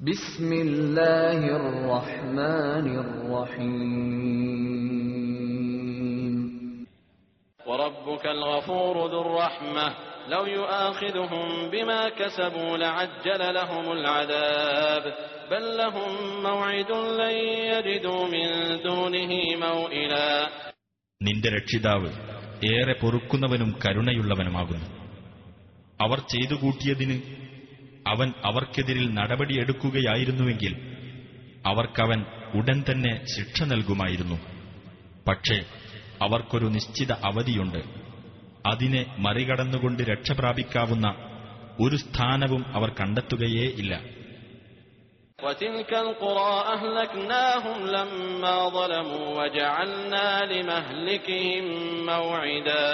بسم الله الرحمن الرحيم وربك الغفور ذو الرحمة لو يؤاخذهم بما كسبوا لعجل لهم العذاب بل لهم موعد لن يجدوا من دونه موئلا നിന്റെ രക്ഷിതാവ് ഏറെ പൊറുക്കുന്നവനും കരുണയുള്ളവനുമാകുന്നു അവർ ചെയ്തു കൂട്ടിയതിന് അവൻ അവർക്കെതിരിൽ നടപടിയെടുക്കുകയായിരുന്നുവെങ്കിൽ അവർക്കവൻ ഉടൻ തന്നെ ശിക്ഷ നൽകുമായിരുന്നു പക്ഷേ അവർക്കൊരു നിശ്ചിത അവധിയുണ്ട് അതിനെ മറികടന്നുകൊണ്ട് രക്ഷപ്രാപിക്കാവുന്ന ഒരു സ്ഥാനവും അവർ കണ്ടെത്തുകയേ ഇല്ല وتلك القرى أهلكناهم لما ظلموا وجعلنا لمهلكهم موعدا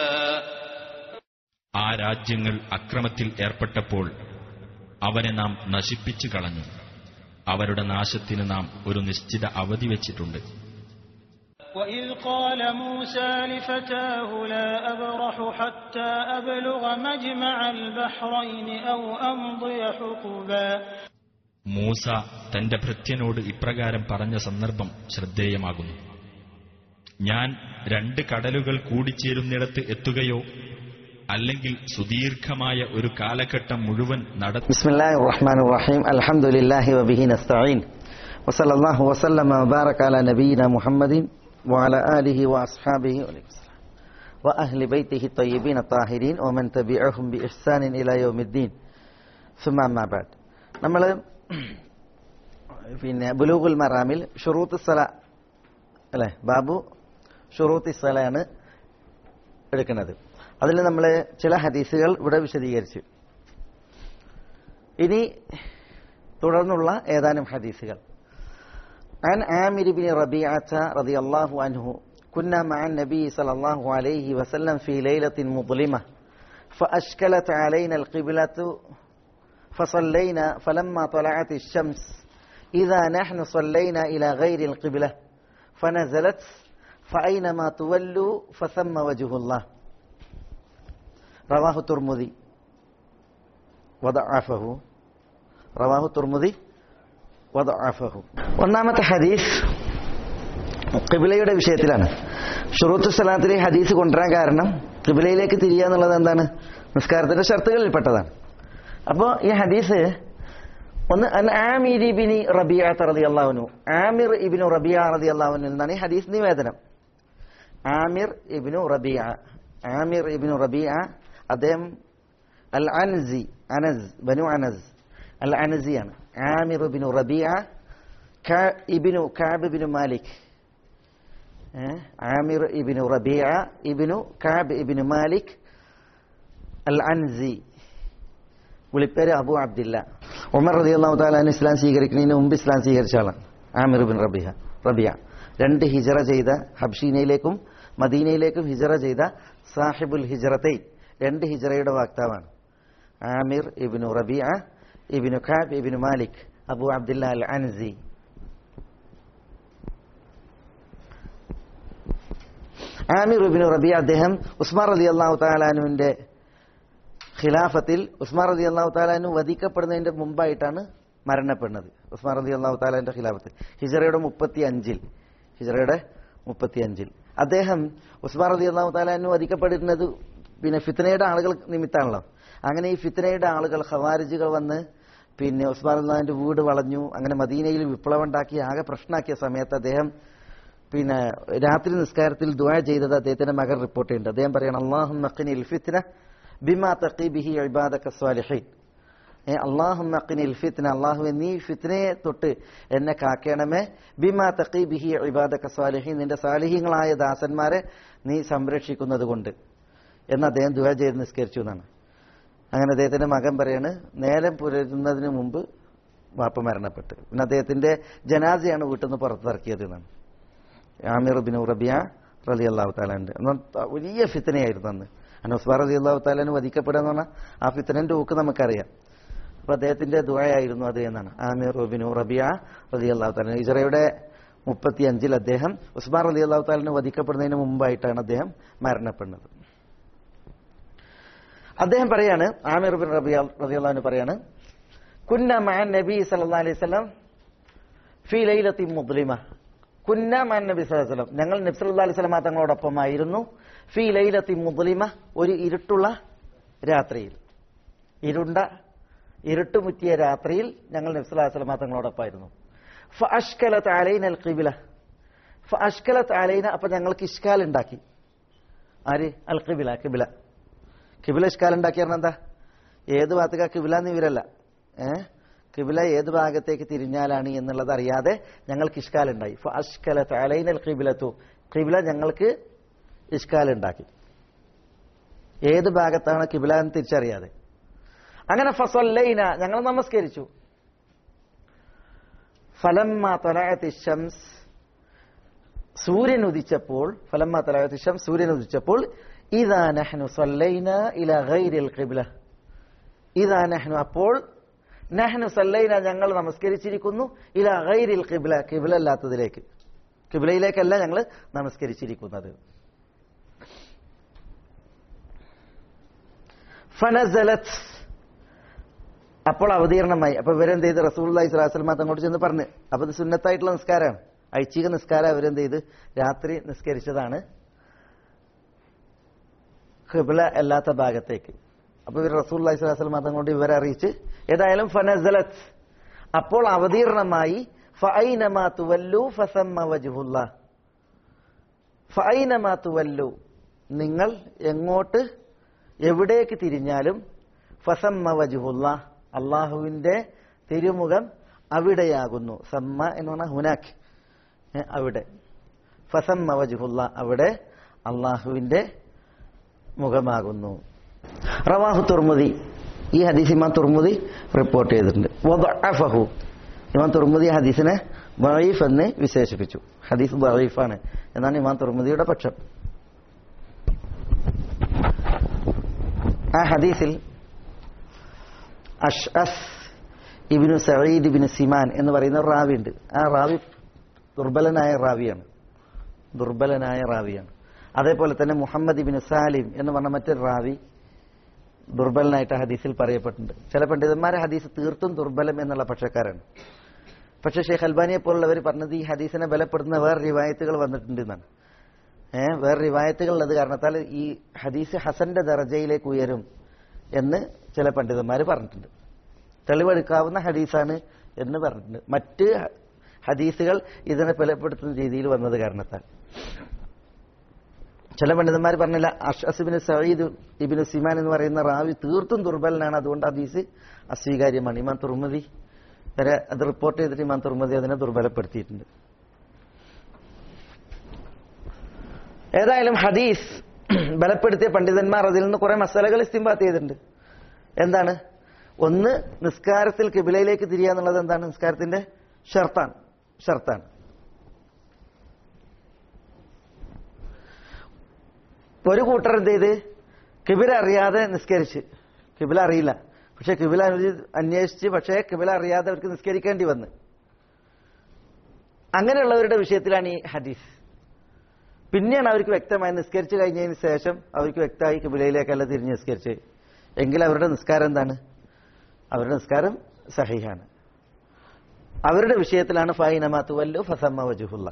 ആ രാജ്യങ്ങൾ അക്രമത്തിൽ ഏർപ്പെട്ടപ്പോൾ അവരെ നാം നശിപ്പിച്ചു കളഞ്ഞു അവരുടെ നാശത്തിന് നാം ഒരു നിശ്ചിത അവധി വച്ചിട്ടുണ്ട് وإذ قال موسى لفتاه لا أبرح حتى أبلغ مجمع البحرين أو أمضي حقبا മൂസ തന്റെ ഭൃത്യനോട് ഇപ്രകാരം പറഞ്ഞ സന്ദർഭം ശ്രദ്ധേയമാകുന്നു ഞാൻ രണ്ട് കടലുകൾ കൂടിച്ചേരുന്നിടത്ത് എത്തുകയോ അല്ലെങ്കിൽ സുദീർഘമായ ഒരു കാലഘട്ടം മുഴുവൻ നട بسم الله الرحمن الرحيم الحمد لله وبه نستعين وصلى الله وسلم وبارك على نبينا محمد وعلى آله وأصحابه وأهل بيته الطيبين الطاهرين ومن تبعهم بإحسان إلى يوم الدين ثم أما بعد നമ്മൾ പിന്നെ ബുലൂഗുൽ മറാമിൽ ഷുറൂത്ത് സല അല്ലെ ബാബു ഷുറൂത്ത് സലയാണ് എടുക്കുന്നത് അതിൽ നമ്മൾ ചില ഹദീസുകൾ ഇവിടെ വിശദീകരിച്ചു ഇനി തുടർന്നുള്ള ഏതാനും ഹദീസുകൾ عن عامر بن ربيعة رضي الله عنه كنا مع النبي صلى الله عليه وسلم في ليلة مظلمة فأشكلت علينا القبلة فصلينا فلما طلعت الشمس إذا نحن صلينا إلى غير القبلة فنزلت فأينما تولوا فثم وجه الله رواه الترمذي وضعفه رواه الترمذي وضعفه ഒന്നാമത്തെ ഹദീസ് കിബിലയുടെ വിഷയത്തിലാണ് ഷുറൂത്ത് സലാത്തിലെ ഹദീസ് കൊണ്ടുവരാൻ കാരണം കിബിലയിലേക്ക് തിരിയുക എന്നുള്ളത് എന്താണ് നിസ്കാരത്തിന്റെ ഷർത്തുകളിൽപ്പെട്ടതാണ് അപ്പോൾ ഈ ഹദീസ് ഒന്ന് അൻ ആമിർ ഇബിനി റബിയ റതി അള്ളാഹുനു ആമിർ ഇബിനു റബിയ റതി അള്ളാഹുനു എന്നാണ് ഈ ഹദീസ് നിവേദനം ആമിർ ഇബിനു റബിയ ആമിർ ഇബിനു റബിയ അദ്ദേഹം അൽ അൻസി അനസ് ബനു അനസ് അൽ അനസിയാണ് ആമിർ ഇബിനു റബിയ ഇബിനു കാബ് ഇബിനു മാലിക് ആമിർ ഇബിനു റബിയ ഇബിനു കാബ് ഇബിനു മാലിക് അൽ അൻസി വിളിപ്പേര് അബു അബ്ദില്ല ഉമർ റതി അള്ളാഹു താലാൻ ഇസ്ലാം സ്വീകരിക്കുന്നതിന് മുമ്പ് ഇസ്ലാം സ്വീകരിച്ച ആളാണ് ആമിർ ബിൻ റബിയ റബിയ രണ്ട് ഹിജറ ചെയ്ത ഹബ്ഷീനയിലേക്കും മദീനയിലേക്കും ഹിജറ ചെയ്ത സാഹിബുൽ ഹിജറത്തെ രണ്ട് ഹിജറയുടെ വാക്താവാണ് ആമിർ ഇബിനു റബിയ ഇബിനു ഖാബ് ഇബിനു മാലിക് അബു അബ്ദില്ല അൽ അൻസി ആമിർ ഇബിനു റബിയ അദ്ദേഹം ഉസ്മാർ അലി അള്ളാഹു താലാനുവിന്റെ ഖിലാഫത്തിൽ ഉസ്മാർ അലി അള്ളാഹു താലാനു വധിക്കപ്പെടുന്നതിന്റെ മുമ്പായിട്ടാണ് മരണപ്പെടുന്നത് ഉസ്മാർ അലി അള്ളാഹു താലാന്റെ ഖിലാഫത്തിൽ ഹിജറയുടെ മുപ്പത്തി അഞ്ചിൽ ഹിജറയുടെ മുപ്പത്തി അഞ്ചിൽ അദ്ദേഹം ഉസ്മാർ അലി അള്ളാഹു താലാനു വധിക്കപ്പെടുന്നത് പിന്നെ ഫിത്തനയുടെ ആളുകൾ നിമിത്താണല്ലോ അങ്ങനെ ഈ ഫിത്തനയുടെ ആളുകൾ ഖവാരിജുകൾ വന്ന് പിന്നെ ഉസ്മാൻ അള്ളാഹിന്റെ വീട് വളഞ്ഞു അങ്ങനെ മദീനയിൽ വിപ്ലവം ഉണ്ടാക്കി ആകെ പ്രശ്നമാക്കിയ സമയത്ത് അദ്ദേഹം പിന്നെ രാത്രി നിസ്കാരത്തിൽ ദുആ ചെയ്തത് അദ്ദേഹത്തിന്റെ മകൻ റിപ്പോർട്ട് ചെയ്യുന്നുണ്ട് അദ്ദേഹം പറയണം അള്ളാഹു മഖിനിൽ ഫിത്ന ബിമാ തഖി ബിഹി ഇബാദക സ്വാലിഹീൻ ഏ അള്ളാഹു മഖിനിൽ ഫിത്ന അള്ളാഹു നീ ഫിത്നയെ തൊട്ട് എന്നെ കാക്കണമേ ബിമാ തഖി ബിഹി ഇബാദക സ്വാലിഹീൻ നിന്റെ സാലിഹീങ്ങളായ ദാസന്മാരെ നീ സംരക്ഷിക്കുന്നത് കൊണ്ട് എന്ന് അദ്ദേഹം ദുആ ചെയ്ത് നിസ്കരിച്ചു എന്നാണ് അങ്ങനെ അദ്ദേഹത്തിന്റെ മകൻ പറയാണ് നേരം പുലരുന്നതിന് മുമ്പ് വാപ്പ മരണപ്പെട്ടു പിന്നെ അദ്ദേഹത്തിന്റെ ജനാസയാണ് വീട്ടിൽ നിന്ന് പുറത്തിറക്കിയത് എന്നാണ് ആമിർ ബിൻ റബിയ റലി അള്ളാഹു താലാന്റെ വലിയ ഫിത്തനയായിരുന്നു അന്ന് അനസ്ബാർ അലി അള്ളാഹു താലാന് വധിക്കപ്പെടുക എന്ന് പറഞ്ഞാൽ ആ ഫിത്തനന്റെ ഊക്ക് നമുക്കറിയാം അപ്പൊ അദ്ദേഹത്തിന്റെ ദുആയായിരുന്നു അത് എന്നാണ് ആമിർ ബിൻ റബിയ റലി അള്ളാഹു താലാൻ ഇസ്രയുടെ മുപ്പത്തി അഞ്ചിൽ അദ്ദേഹം ഉസ്മാർ അലി അള്ളാഹു താലിന് വധിക്കപ്പെടുന്നതിന് മുമ്പായിട്ടാണ് അദ്ദേഹം മരണപ്പെടുന്നത് അദ്ദേഹം പറയാണ് ആമിർ ബിൻ റബിയ റബിയുള്ളഹാന് പറയാണ് കുന്ന മഅൻ നബി സല്ലല്ലാഹു അലൈഹി വസല്ലം ഫീ ലൈലത്തി മുദ്ലിമ കുന്ന മഅൻ നബി സല്ലല്ലാഹു അലൈഹി വസല്ലം ഞങ്ങൾ നബി സല്ലല്ലാഹു അലൈഹി വസല്ലം തങ്ങളോടൊപ്പമായിരുന്നു ഫീ ലൈലത്തി മുദ്ലിമ ഒരു ഇരുട്ടുള്ള രാത്രിയിൽ ഇരുണ്ട ഇരുട്ടുമുറ്റിയ രാത്രിയിൽ ഞങ്ങൾ നബി സല്ലല്ലാഹു അലൈഹി വസല്ലം തങ്ങളോടൊപ്പമായിരുന്നു ഫഅഷ്കലത് അലൈന അൽ ഖിബ്ല ഫഅഷ്കലത് അലൈന അപ്പൊ ഞങ്ങൾക്ക് ഇഷ്കാൽ ഉണ്ടാക്കി ആര് അൽ ഖിബില കിബില കിബില ഇഷ്കാൽ ഉണ്ടാക്കി പറഞ്ഞാൽ എന്താ ഏത് ഭാഗത്തേക്കാ കിബില എന്ന് ഇവരല്ല ഏ കിബില ഏത് ഭാഗത്തേക്ക് തിരിഞ്ഞാലാണ് എന്നുള്ളത് അറിയാതെ ഞങ്ങൾക്ക് ഇഷ്കാൽ ഉണ്ടായി ഫഅഷ്കലത് അലൈന അൽ ഖിബിലത്തു കിബില ഞങ്ങൾക്ക് ഇഷ്കാൽ ഉണ്ടാക്കി ഏത് ഭാഗത്താണ് കിബില എന്ന് തിരിച്ചറിയാതെ അങ്ങനെ ഫസല്ലൈന ഞങ്ങൾ നമസ്കരിച്ചു ഫലമ്മ തലഅത്തി ഷംസ് സൂര്യൻ ഉദിച്ചപ്പോൾ ഫലമ്മ തലഅത്തി ഷംസ് സൂര്യൻ ഉദിച്ചപ്പോൾ ഇദാ നഹ്നു സല്ലൈന ഇല ഗൈരിൽ ഖിബ്ല ഇദാ നഹ്നു അപ്പോൾ നഹ്നു സല്ലൈന ഞങ്ങൾ നമസ്കരിച്ചിരിക്കുന്നു ഇല ഗൈരിൽ ഖിബ്ല ഖിബ്ല അല്ലാത്തതിലേക്ക് ഖിബ്ലയിലേക്കല്ല ഞങ്ങൾ നമസ്കരിച്ചിരിക്കുന്നത് ഫനസലത്ത് അപ്പോൾ അവതീർണമായി അപ്പൊ ഇവരെന്ത് ചെയ്ത് റസൂള്ളി സ്വലാസ്ലമ തങ്ങോട്ട് ചെന്ന് പറഞ്ഞു അപ്പൊ ഇത് സുന്നത്തായിട്ടുള്ള നിസ്കാരമാണ് ഐച്ഛിക നിസ്കാരം അവരെന്ത് ചെയ്ത് രാത്രി നിസ്കരിച്ചതാണ് ഖിബ്ല അല്ലാത്ത ഭാഗത്തേക്ക് അപ്പൊ ഇവർ റസൂള്ളി സ്വലാസ്ലമ തങ്ങോട്ട് ഇവരെ അറിയിച്ച് ഏതായാലും ഫനസലത്ത് അപ്പോൾ അവതീർണമായി ഫൈനമാ തുവല്ലു ഫസമ്മ വജുഹുല്ല ഫൈനമാ തുവല്ലു നിങ്ങൾ എങ്ങോട്ട് എവിടേക്ക് തിരിഞ്ഞാലും ഫസമ്മ വജുഹുല്ല അള്ളാഹുവിന്റെ തിരുമുഖം അവിടെയാകുന്നു സമ്മ എന്ന് പറഞ്ഞാൽ ഹുനാഖ് ഏ, അവിടെ ഫസമ്മ വജുഹുല്ല അവിടെ അള്ളാഹുവിന്റെ മുഖമാകുന്നു റവാഹു തുർമുദി ഈ ഹദീസ് ഇമാം തുർമുദി റിപ്പോർട്ട് ചെയ്തിട്ടുണ്ട് വദഅഫഹു ഇമാം തുർമുദി ഹദീസിനെ ദഈഫ് എന്ന് വിശേഷിപ്പിച്ചു ഹദീസ് ദഈഫാണ് എന്നാണ് ഇമാം തുർമുദിയുടെ പക്ഷം ആ ഹദീസിൽ അഷ്അസ് ഇബിനു സഈദ് ഇബിനു സിമാൻ എന്ന് പറയുന്ന ഒരു റാവിയുണ്ട് ആ റാവി ദുർബലനായ റാവിയാണ് ദുർബലനായ റാവിയാണ് അതേപോലെ തന്നെ മുഹമ്മദ് ഇബിന് സാലിം എന്ന് പറഞ്ഞ മറ്റൊരു റാവി ദുർബലനായിട്ട് ഹദീസിൽ പറയപ്പെട്ടിട്ടുണ്ട് ചില പണ്ഡിതന്മാരെ ഹദീസ് തീർത്തും ദുർബലം എന്നുള്ള പക്ഷക്കാരാണ് പക്ഷെ ഷെയ്ഖ് അൽബാനിയെ പോലുള്ളവർ പറഞ്ഞത് ഈ ഹദീസിനെ ബലപ്പെടുത്തുന്ന വേറെ റിവായത്തുകൾ വന്നിട്ടുണ്ട് എന്നാണ് ഏഹ് വേറെ റിവായത്തുകൾ ഉള്ളത് കാരണത്താൽ ഈ ഹദീസ് ഹസന്റെ ദർജയിലേക്ക് ഉയരും എന്ന് ചില പണ്ഡിതന്മാർ പറഞ്ഞിട്ടുണ്ട് തെളിവെടുക്കാവുന്ന ഹദീസാണ് എന്ന് പറഞ്ഞിട്ടുണ്ട് മറ്റ് ഹ- ഹദീസുകൾ ഇതിനെ ബലപ്പെടുത്തുന്ന രീതിയിൽ വന്നത് കാരണത്താൽ ചില പണ്ഡിതന്മാർ പറഞ്ഞില്ല അഷസിബിന് സയ്യിദ് ഇബിന് സിമാൻ എന്ന് പറയുന്ന റാവി തീർത്തും ദുർബലനാണ് അതുകൊണ്ട് ഹദീസ് അസ്വീകാര്യമാണ് ഇമാൻ തുർമതി വരെ അത് റിപ്പോർട്ട് ചെയ്തിട്ട് ഇമാൻ തുർമതി അതിനെ ദുർബലപ്പെടുത്തിയിട്ടുണ്ട് ഏതായാലും ഹദീസ് ബലപ്പെടുത്തിയ പണ്ഡിതന്മാർ അതിൽ നിന്ന് കുറെ മസാലകൾ ഇസ്തിംബാത്ത് ചെയ്തിട്ടുണ്ട് എന്താണ് ഒന്ന് നിസ്കാരത്തിൽ കിബിലയിലേക്ക് തിരിയുക എന്നുള്ളത് എന്താണ് നിസ്കാരത്തിന്റെ ഷർത്താണ് ഷർത്താണ് ഒരു കൂട്ടർ എന്ത് ചെയ്ത് കിബില അറിയാതെ നിസ്കരിച്ച് കിബില അറിയില്ല പക്ഷെ കിബില അനു- അന്വേഷിച്ച് പക്ഷേ കിബില അറിയാതെ അവർക്ക് നിസ്കരിക്കേണ്ടി വന്ന് അങ്ങനെയുള്ളവരുടെ വിഷയത്തിലാണ് ഈ ഹദീസ് പിന്നെയാണ് അവർക്ക് വ്യക്തമായി നിസ്കരിച്ചു കഴിഞ്ഞതിന് ശേഷം അവർക്ക് വ്യക്തമായി കിബിലയിലേക്കല്ല തിരിഞ്ഞ് നിസ്കരിച്ച് എങ്കിൽ അവരുടെ നിസ്കാരം എന്താണ് അവരുടെ നിസ്കാരം സഹിഹാണ് അവരുടെ വിഷയത്തിലാണ് ഫൈനമാത്തു വല്ലു ഫസമ്മ വജുഹുല്ല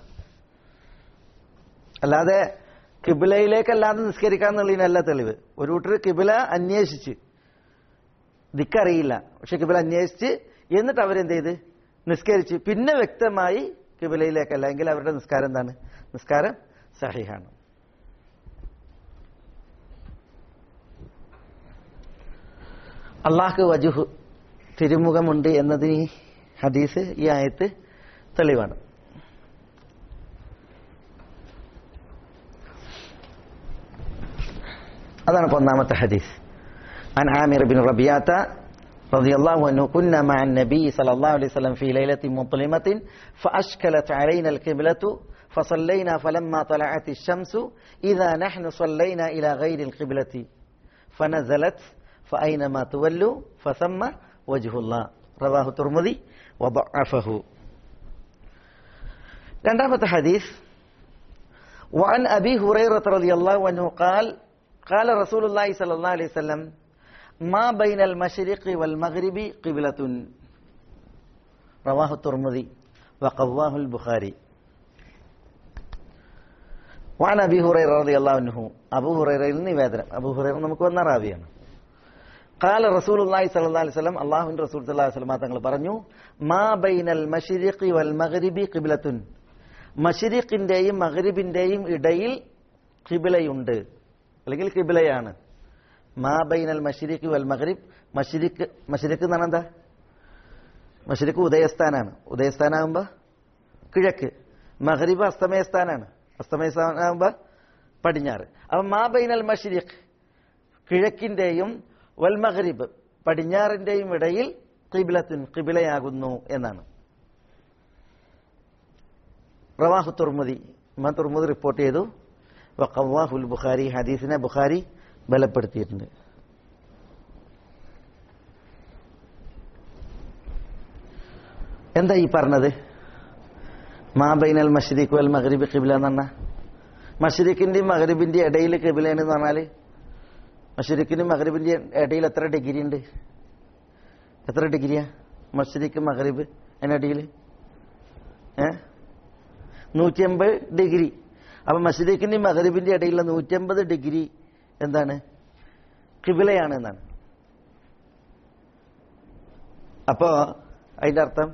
അല്ലാതെ കിബിലയിലേക്കല്ലാതെ നിസ്കരിക്കാന്നുള്ളതിനല്ല തെളിവ് ഒരു കൂട്ടർ കിബില അന്വേഷിച്ച് ദിക്കറിയില്ല പക്ഷെ കിബില അന്വേഷിച്ച് എന്നിട്ട് അവരെന്ത് ചെയ്ത് നിസ്കരിച്ച് പിന്നെ വ്യക്തമായി കിബിലയിലേക്കല്ല എങ്കിൽ അവരുടെ നിസ്കാരം എന്താണ് നിസ്കാരം സഹിഹാണ് അള്ളാഹ്ക്ക് വജുഹ് തിരുമുഖമുണ്ട് എന്നതിന് ഈ ഹദീസ് ഈ ആയത്ത് തെളിവാണ് അതാണ് ഇപ്പൊ ഒന്നാമത്തെ ഹദീസ് عن عامر بن ربيعة رضي الله عنه كنا مع النبي صلى الله عليه وسلم في ليلة مظلمة فأشكلت علينا القبلة فصلينا فلما طلعت الشمس إذا نحن صلينا إلى غير القبلة فنزلت فأينما تولوا فثم وجه الله رواه الترمذي وضعفه രണ്ടാമത്തെ ഹദീസ് وعن أبي هريرة رضي الله عنه قال قال رسول الله صلى الله عليه وسلم ما بين المشرق والمغرب قبلة റവാഹു തുർമുദി വഖവാഹുൽ ബുഖാരി വാൻ അബി ഹുറൈറ റളിയല്ലാഹു അൻഹു അബൂ ഹുറൈറയിൽ നിന്ന് നിവേദനം അബൂ ഹുറൈറ നമുക്ക് വന്ന റാവിയാണ് قال رسول الله صلى الله عليه وسلم അള്ളാഹുവിന്റെ റസൂൽ സല്ലല്ലാഹു അലൈഹി വസല്ലം തങ്ങൾ പറഞ്ഞു മാ ബൈനൽ മശ്രിഖി വൽ മഗ്രിബി ഖിബ്ലത്തുൻ മശ്രിഖിന്റെയും മഗ്രിബിന്റെയും ഇടയിൽ ഖിബ്ലയുണ്ട് അല്ലെങ്കിൽ ഖിബ്ലയാണ് മാ ബൈനൽ മശ്രിഖി വൽ മഗ്രിബ് മശ്രിഖ് മശ്രിഖ് എന്ന് പറഞ്ഞാൽ എന്താ മശ്രിഖ് ഉദയസ്ഥാനാണ് ഉദയസ്ഥാനാകുമ്പോ കിഴക്ക് മഗ്രിബ് അസ്തമയസ്ഥാനാണ് അസ്തമയസ്ഥാനാകുമ്പോ പടിഞ്ഞാറ് അപ്പൊ മാ ബൈനൽ മശ്രിഖ് കിഴക്കിന്റെയും വൽ മഗ്രിബ് പടിഞ്ഞാറിന്റെയും ഇടയിൽ കിബിലത്തുൻ കിബിലയാകുന്നു എന്നാണ് റവാഹു തുർമുദി ഇമാം തുർമുദി റിപ്പോർട്ട് ചെയ്തു വഖവാഹുൽ ബുഖാരി ഹദീസിനെ ബുഖാരി ബലപ്പെടുത്തിയിട്ടുണ്ട് എന്താ ഈ പറഞ്ഞത് മാ ബൈനൽ മഷ്രിഖ് വൽ മഗ്രിബ് കിബില എന്ന് പറഞ്ഞാൽ മഷ്രിഖിന്റെയും മഗ്രിബിന്റെയും ഇടയിൽ കിബിലാണ് എന്ന് പറഞ്ഞാല് മഷരിക്കിനും മഹറിബിന്റെ ഇടയിൽ എത്ര ഡിഗ്രി ഉണ്ട് എത്ര ഡിഗ്രിയാ മഷരിക്ക് മഹറിബ് അതിനിടയിൽ ഏ നൂറ്റിയമ്പത് ഡിഗ്രി അപ്പൊ മഷരിക്കിന്റെയും മഹറിബിന്റെ ഇടയിലുള്ള നൂറ്റിയമ്പത് ഡിഗ്രി എന്താണ് കിബിലയാണ് എന്നാണ് അപ്പോ അതിന്റെ അർത്ഥം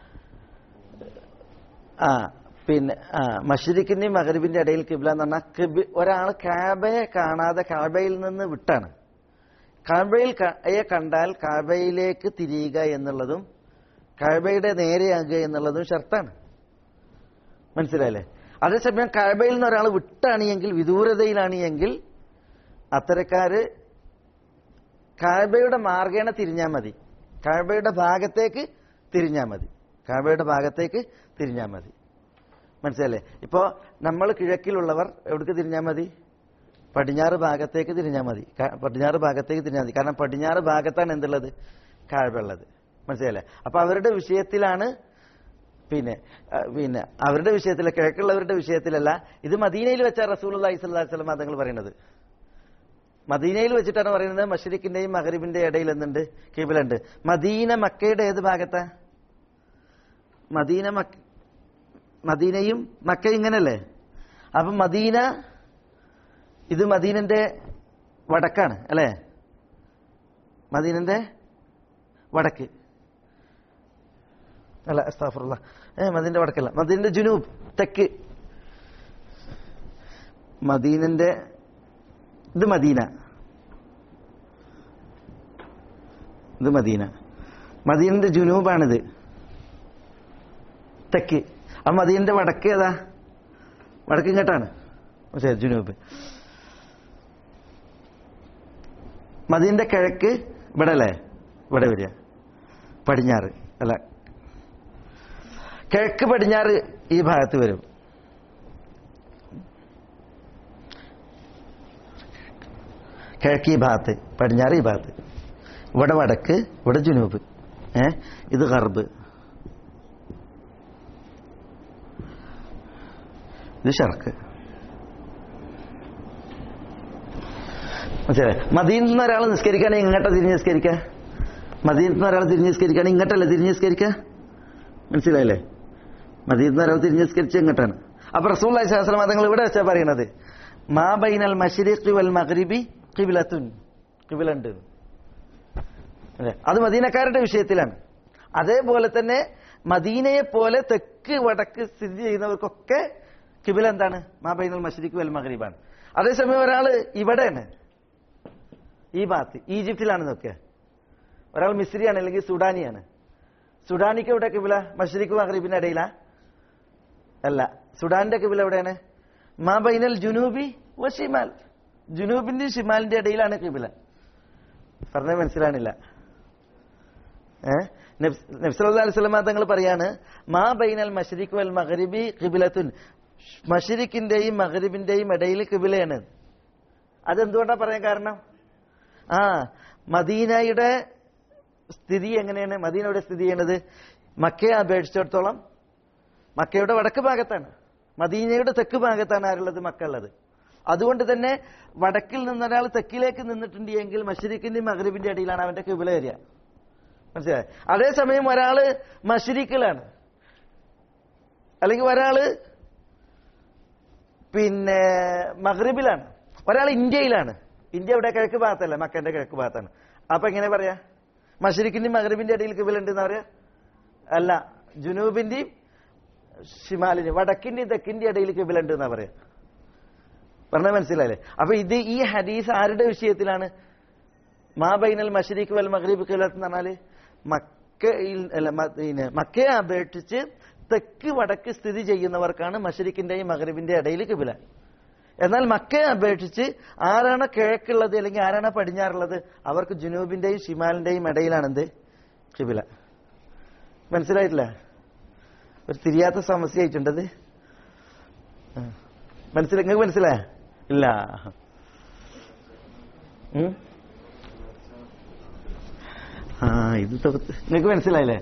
ആ പിന്നെ ആ മഷരിക്കിന്റെയും മകരബിന്റെ ഇടയിൽ കിബില എന്ന് പറഞ്ഞാൽ കിബി ഒരാൾ കാബയെ കാണാതെ കാബയിൽ നിന്ന് വിട്ടാണ് കാബയിൽ യെ കണ്ടാൽ കാബയിലേക്ക് തിരിയുക എന്നുള്ളതും കാബയുടെ നേരെയാകുക എന്നുള്ളതും ഷർത്താണ് മനസ്സിലായല്ലേ അതേസമയം കാബയിൽ നിന്ന് ഒരാൾ വിട്ടാണ് എങ്കിൽ വിദൂരതയിലാണ് എങ്കിൽ അത്തരക്കാര് കാബയുടെ മാർഗേണ തിരിഞ്ഞാൽ മതി കാബയുടെ ഭാഗത്തേക്ക് തിരിഞ്ഞാൽ മതി കാബയുടെ ഭാഗത്തേക്ക് തിരിഞ്ഞാൽ മതി മനസ്സിലല്ലേ ഇപ്പോ നമ്മൾ കിഴക്കിലുള്ളവർ എവിടേക്ക് തിരിഞ്ഞാൽ മതി പടിഞ്ഞാറ് ഭാഗത്തേക്ക് തിരിഞ്ഞാൽ മതി ക- പടിഞ്ഞാറ് ഭാഗത്തേക്ക് തിരിഞ്ഞാൽ മതി കാരണം പടിഞ്ഞാറ് ഭാഗത്താണ് എന്തുള്ളത് കാഴ്വുള്ളത് മനസ്സിലല്ലേ അപ്പൊ അവരുടെ വിഷയത്തിലാണ് പിന്നെ ആ, പിന്നെ അവരുടെ വിഷയത്തില കിഴക്കുള്ളവരുടെ വിഷയത്തിലല്ല ഇത് മദീനയിൽ വെച്ച റസൂൽ അലൈഹി സ്വലാഹു വസ്ലം തങ്ങൾ പറയുന്നത് മദീനയിൽ വെച്ചിട്ടാണ് പറയുന്നത് മഷരിക്കിന്റെയും മഹരിബിന്റെയും ഇടയിൽ എന്തുണ്ട് കീബിലുണ്ട് മദീന മക്കയുടെ ഏത് ഭാഗത്താ മദീന മക്ക മദീനയും മക്ക ഇങ്ങനല്ലേ അപ്പൊ മദീന ഇത് മദീനന്റെ വടക്കാണ് അല്ലേ മദീനന്റെ വടക്ക് അല്ല അസ്താഫുള്ള ഏ മദീന്റെ വടക്കല്ല മദീനന്റെ ജുനൂബ് തെക്ക് മദീനന്റെ ഇത് മദീന ഇത് മദീന മദീനന്റെ ജുനൂബാണിത് തെക്ക് ആ മദീനന്റെ വടക്ക് ഏതാ വടക്ക് ഇങ്ങോട്ടാണ് ശരി ജുനൂബ് മദീനന്റെ കിഴക്ക് ഇവിടെ അല്ലേ ഇവിടെ വരിക പടിഞ്ഞാറ് അല്ല കിഴക്ക് പടിഞ്ഞാറ് ഈ ഭാഗത്ത് വരും കിഴക്ക് ഈ ഭാഗത്ത് പടിഞ്ഞാറ് ഈ ഭാഗത്ത് ഇവിടെ വടക്ക് ഇവിടെ ജുനൂബ് ഏ ഇത് ഗർബ് ഇത് ഷർക്ക് മനസ്സിലായി മദീനത്തിൽ നിന്ന് ഒരാൾ നിസ്കരിക്കുകയാണെങ്കിൽ ഇങ്ങോട്ടാ തിരിഞ്ഞ് നിസ്കരിക്കുക മദീനത്തിൽ നിന്ന് ഒരാൾ തിരിഞ്ഞ് നിസ്കരിക്കുകയാണെങ്കിൽ ഇങ്ങോട്ടല്ലേ തിരിഞ്ഞ് നിസ്കരിക്കുക മനസ്സിലായില്ലേ മദീനത്തിൽ നിന്ന് ഒരാൾ തിരിഞ്ഞ് നിസ്കരിച്ച് ഇങ്ങോട്ടാണ് അപ്പൊ റസൂൽ ശാസ്ത്ര മതങ്ങൾ ഇവിടെ വെച്ചാ പറയണത് മാ ബൈനൽ മഷരിഖി വൽ മഗ്രിബി കിബിലത്തുൻ കിബിലുണ്ട് അല്ലേ? അത് മദീനക്കാരുടെ വിഷയത്തിലാണ് അതേപോലെ തന്നെ മദീനയെ പോലെ തെക്ക് വടക്ക് സ്ഥിതി ചെയ്യുന്നവർക്കൊക്കെ കിബില എന്താണ് മാ ബൈനൽ മഷരിഖ് വൽ മഗ്രിബാണ് അതേസമയം ഒരാള് ഇവിടെയാണ് ഈ ഭാഗത്ത് ഈജിപ്തിലാണ് നോക്കുക ഒരാൾ മിസ്രിയാണ് അല്ലെങ്കിൽ സുഡാനിയാണ് സുഡാനിക്ക് എവിടെ കിബില മഷരിഖ് മഗ്രിബിന്റെ ഇടയിലാ അല്ല സുഡാന്റെ കിബില എവിടെയാണ് മാ ബൈനൽ ജുനൂബി വ ഷിമാൽ ജുനൂബിന്റെയും ഷിമാലിന്റെ ഇടയിലാണ് കിബില പറഞ്ഞത് മനസ്സിലാണില്ല ഏഹ് നബ്സല്ലാ അലിസ്ലാം തങ്ങൾ പറയാണ് മാ ബൈനൽ മഷരിഖ് വൽ മഗ്രിബി കിബിലത്തുൻ മഷരിഖിന്റെയും മഗ്രിബിന്റെയും ഇടയിൽ കിബിലയാണ് അതെന്തുകൊണ്ടാ പറയാൻ കാരണം ആ മദീനയുടെ സ്ഥിതി എങ്ങനെയാണ് മദീനയുടെ സ്ഥിതി ചെയ്യണത് മക്കയെ അപേക്ഷിച്ചിടത്തോളം മക്കയുടെ വടക്ക് ഭാഗത്താണ് മദീനയുടെ തെക്ക് ഭാഗത്താണ് ആരുള്ളത് മക്ക ഉള്ളത് അതുകൊണ്ട് തന്നെ വടക്കിൽ നിന്നൊരാൾ തെക്കിലേക്ക് നിന്നിട്ടുണ്ട് എങ്കിൽ മഷരിഖിന്റെയും മഗ്രിബിന്റെ ഇടയിലാണ് അവന്റെ കിബില വരിക മനസ്സിലായി അതേസമയം ഒരാള് മഷരിക്കിലാണ് അല്ലെങ്കിൽ ഒരാള് പിന്നെ മഗ്രിബിലാണ് ഒരാൾ ഇന്ത്യയിലാണ് ഇന്ത്യ ഇവിടെ കിഴക്ക് ഭാഗത്തല്ല മക്കന്റെ കിഴക്ക് ഭാഗത്താണ് അപ്പൊ എങ്ങനെ പറയാ മഷരിക്കിന്റെയും മഗ്രിബിന്റെ ഇടയിൽ കിബിലുണ്ട് എന്ന് പറയാ അല്ല ജുനൂബിന്റെയും ഷിമാലിന്റെയും വടക്കിന്റെയും തെക്കിന്റെയും ഇടയിൽ കിബിലുണ്ട് എന്നാ പറയാ പറഞ്ഞ മനസ്സിലായില്ലേ അപ്പൊ ഇത് ഈ ഹദീസ് ആരുടെ വിഷയത്തിലാണ് മാ ബൈനൽ മഷരീഖ് വൽ മഗ്രിബ് കിബലത്ത് എന്ന് പറഞ്ഞാല് മക്കയിൽ അല്ല മ- പിന്നെ മക്കയെ അപേക്ഷിച്ച് തെക്ക് വടക്ക് സ്ഥിതി ചെയ്യുന്നവർക്കാണ് മഷരിക്കിന്റെയും മഗ്രിബിന്റെ ഇടയിൽ കിബില എന്നാൽ മക്കയെ അപേക്ഷിച്ച് ആരാണ് കിഴക്കുള്ളത് അല്ലെങ്കിൽ ആരാണ് പടിഞ്ഞാറുള്ളത് അവർക്ക് ജുനൂബിന്റെയും ഷിമാലിന്റെയും ഇടയിലാണ് എന്ത് കിബില മനസ്സിലായിട്ടില്ല ഒരു തിരിയാത്ത സമസ്യ ആയിട്ടുണ്ടത് മനസ്സിലായി നിങ്ങൾക്ക് മനസ്സിലായ ഇല്ല ഉം? ആ ഇത് നിങ്ങൾക്ക് മനസ്സിലായില്ലേ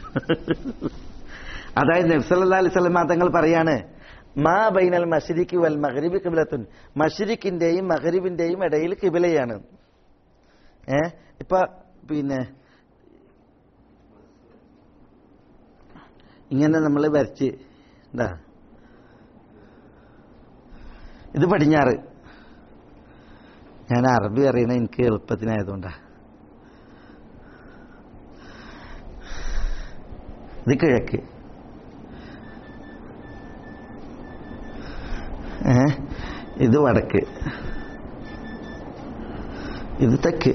അതായത് നബ്സല്ലാ അലൈഹി സ്വലം തങ്ങൾ പറയാണ് മാ ബൈനൽ മഷരിഖ് വൽ മഗ്രിബ് കിബിലത്തുൻ മഷരിഖിന്റെയും മഗ്രിബിന്റെയും ഇടയിൽ കിബിലയാണ് ഏ ഇപ്പൊ പിന്നെ ഇങ്ങനെ നമ്മൾ വരച്ച് എന്താ ഇത് പടിഞ്ഞാറ് ഞാൻ അറബി അറിയണ എനിക്ക് എളുപ്പത്തിനായതുകൊണ്ടാ ഇത് കിഴക്ക് ഏ ഇത് വടക്ക് ഇത് തെക്ക്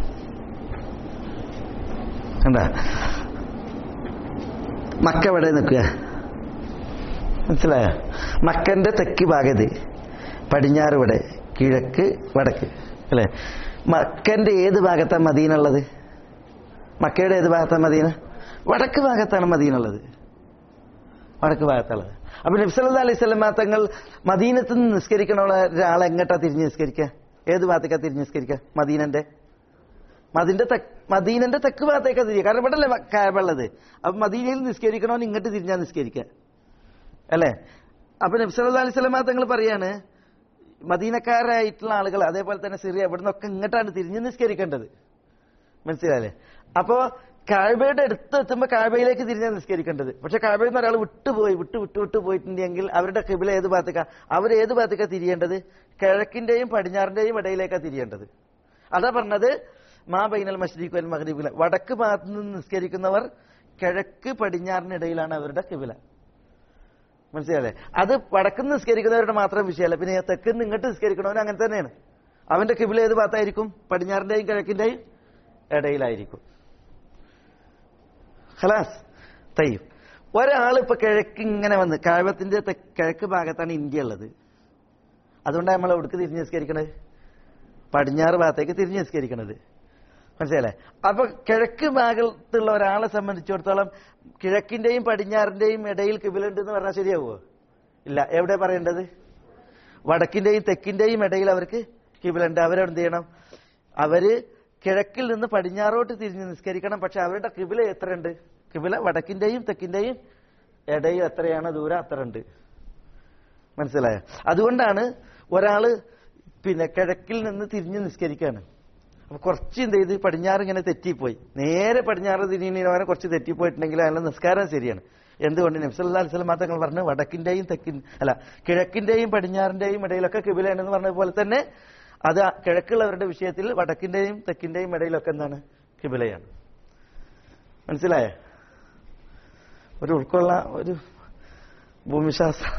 കണ്ട മക്ക എവിടെ നിൽക്കുക മനസ്സിലായോ മക്കന്റെ തെക്ക് ഭാഗത്ത് പടിഞ്ഞാറ് ഇവിടെ കിഴക്ക് വടക്ക് അല്ലെ മക്കന്റെ ഏത് ഭാഗത്താണ് മദീന ഉള്ളത് മക്കയുടെ ഏത് ഭാഗത്താണ് മദീന വടക്ക് ഭാഗത്താണ് മദീന ഉള്ളത് വടക്ക് ഭാഗത്തുള്ളത് അപ്പൊ നബ്സല്ലാ അലൈഹി സ്വലം തങ്ങൾ മദീനത്ത് നിന്ന് നിസ്കരിക്കണ ഒരാളെ എങ്ങോട്ടാ തിരിഞ്ഞ് നിസ്കരിക്കുക ഏത് ഭാഗത്തേക്കാ തിരിഞ്ഞ് നിസ്കരിക്കുക മദീനന്റെ മദിന്റെ തെക്ക് മദീനന്റെ തെക്ക് ഭാഗത്തേക്കാ തിരിയുക കാരണം ഇവിടെ അല്ലേ കാബ ഉള്ളത് അപ്പൊ മദീനയിൽ നിസ്കരിക്കണോന്ന് ഇങ്ങോട്ട് തിരിഞ്ഞാ നിസ്കരിക്കുക അല്ലേ അപ്പൊ നബ്സല്ലാ അലൈഹി സ്വലം തങ്ങൾ പറയാണ് മദീനക്കാരായിട്ടുള്ള ആളുകൾ അതേപോലെ തന്നെ സിറിയ ഇവിടെ നിന്നൊക്കെ ഇങ്ങോട്ടാണ് തിരിഞ്ഞ് നിസ്കരിക്കേണ്ടത് മനസ്സിലായില്ലേ അപ്പോ കാഴ്ബയുടെ അടുത്ത് എത്തുമ്പോൾ കാഴ്ബയിലേക്ക് തിരിഞ്ഞാൽ നിസ്കരിക്കേണ്ടത് പക്ഷെ കാഴ്ബയിൽ നിന്ന് ഒരാൾ വിട്ടുപോയി വിട്ട് വിട്ട് വിട്ട് പോയിട്ടുണ്ടെങ്കിൽ അവരുടെ കിബില ഏത് ഭാഗത്തേക്കാ അവർ ഏത് ഭാഗത്തേക്കാ തിരിയേണ്ടത് കിഴക്കിന്റെയും പടിഞ്ഞാറിന്റെയും ഇടയിലേക്കാ തിരിയേണ്ടത് അതാ പറഞ്ഞത് മാ ബൈനൽ മഷ്രീഖ് വൽ മഗ്രിബില വടക്ക് ഭാഗത്ത് നിന്ന് നിസ്കരിക്കുന്നവർ കിഴക്ക് പടിഞ്ഞാറിനിടയിലാണ് അവരുടെ കിബില മനസ്സിലായല്ലേ അത് വടക്കുന്ന് നിസ്കരിക്കുന്നവരുടെ മാത്രം വിഷയമല്ല പിന്നെ തെക്കുന്ന് ഇങ്ങോട്ട് നിസ്കരിക്കണവന് അങ്ങനെ തന്നെയാണ് അവന്റെ കിബില ഏത് ഭാഗത്തായിരിക്കും പടിഞ്ഞാറിന്റെയും കിഴക്കിന്റെയും ഇടയിലായിരിക്കും ഖലാസ് തയ്യും ഒരാൾ ഇപ്പൊ കിഴക്ക് ഇങ്ങനെ വന്ന് കാഴ്വത്തിന്റെ കിഴക്ക് ഭാഗത്താണ് ഇന്ത്യ ഉള്ളത് അതുകൊണ്ടാണ് നമ്മൾ എവിടേക്ക് തിരിഞ്ഞ് നിസ്കരിക്കണത് പടിഞ്ഞാറ് ഭാഗത്തേക്ക് തിരിഞ്ഞ് നിസ്കരിക്കണത് മനസ്സിലല്ലേ അപ്പൊ കിഴക്ക് ഭാഗത്തുള്ള ഒരാളെ സംബന്ധിച്ചിടത്തോളം കിഴക്കിന്റെയും പടിഞ്ഞാറിന്റെയും ഇടയിൽ കിബിലുണ്ട് എന്ന് പറഞ്ഞാൽ ശരിയാവുമോ ഇല്ല എവിടെ പറയേണ്ടത് വടക്കിന്റെയും തെക്കിന്റെയും ഇടയിൽ അവർക്ക് കിബിലുണ്ട് അവരെന്ത് ചെയ്യണം അവര് കിഴക്കിൽ നിന്ന് പടിഞ്ഞാറോട്ട് തിരിഞ്ഞ് നിസ്കരിക്കണം പക്ഷെ അവരുടെ കിബില എത്രയുണ്ട് കിബില വടക്കിന്റെയും തെക്കിന്റെയും ഇടയിൽ എത്രയാണ് ദൂരം അത്ര ഉണ്ട് മനസ്സിലായോ അതുകൊണ്ടാണ് ഒരാള് പിന്നെ കിഴക്കിൽ നിന്ന് തിരിഞ്ഞ് നിസ്കരിക്കാണ് അപ്പൊ കുറച്ച് എന്ത് ചെയ്ത് പടിഞ്ഞാറ് ഇങ്ങനെ തെറ്റിപ്പോയി നേരെ പടിഞ്ഞാറ് തിരിഞ്ഞവരെ കുറച്ച് തെറ്റിപ്പോയിട്ടുണ്ടെങ്കിൽ അയാളുടെ നിസ്കാരം ശരിയാണ് എന്തുകൊണ്ട് നബ്സല്ലാ അലിസ്ലാം തങ്ങൾ പറഞ്ഞു വടക്കിന്റെയും തെക്കിൻ അല്ല കിഴക്കിന്റെയും പടിഞ്ഞാറിന്റെയും ഇടയിലൊക്കെ കിബിലാണെന്ന് പറഞ്ഞ പോലെ തന്നെ അത് കിഴക്കുള്ളവരുടെ വിഷയത്തിൽ വടക്കിന്റെയും തെക്കിന്റെയും ഇടയിലൊക്കെ എന്താണ് കിബിലയാണ് മനസ്സിലായ ഒരു ഉൾക്കൊള്ള ഒരു ഭൂമിശാസ്ത്രം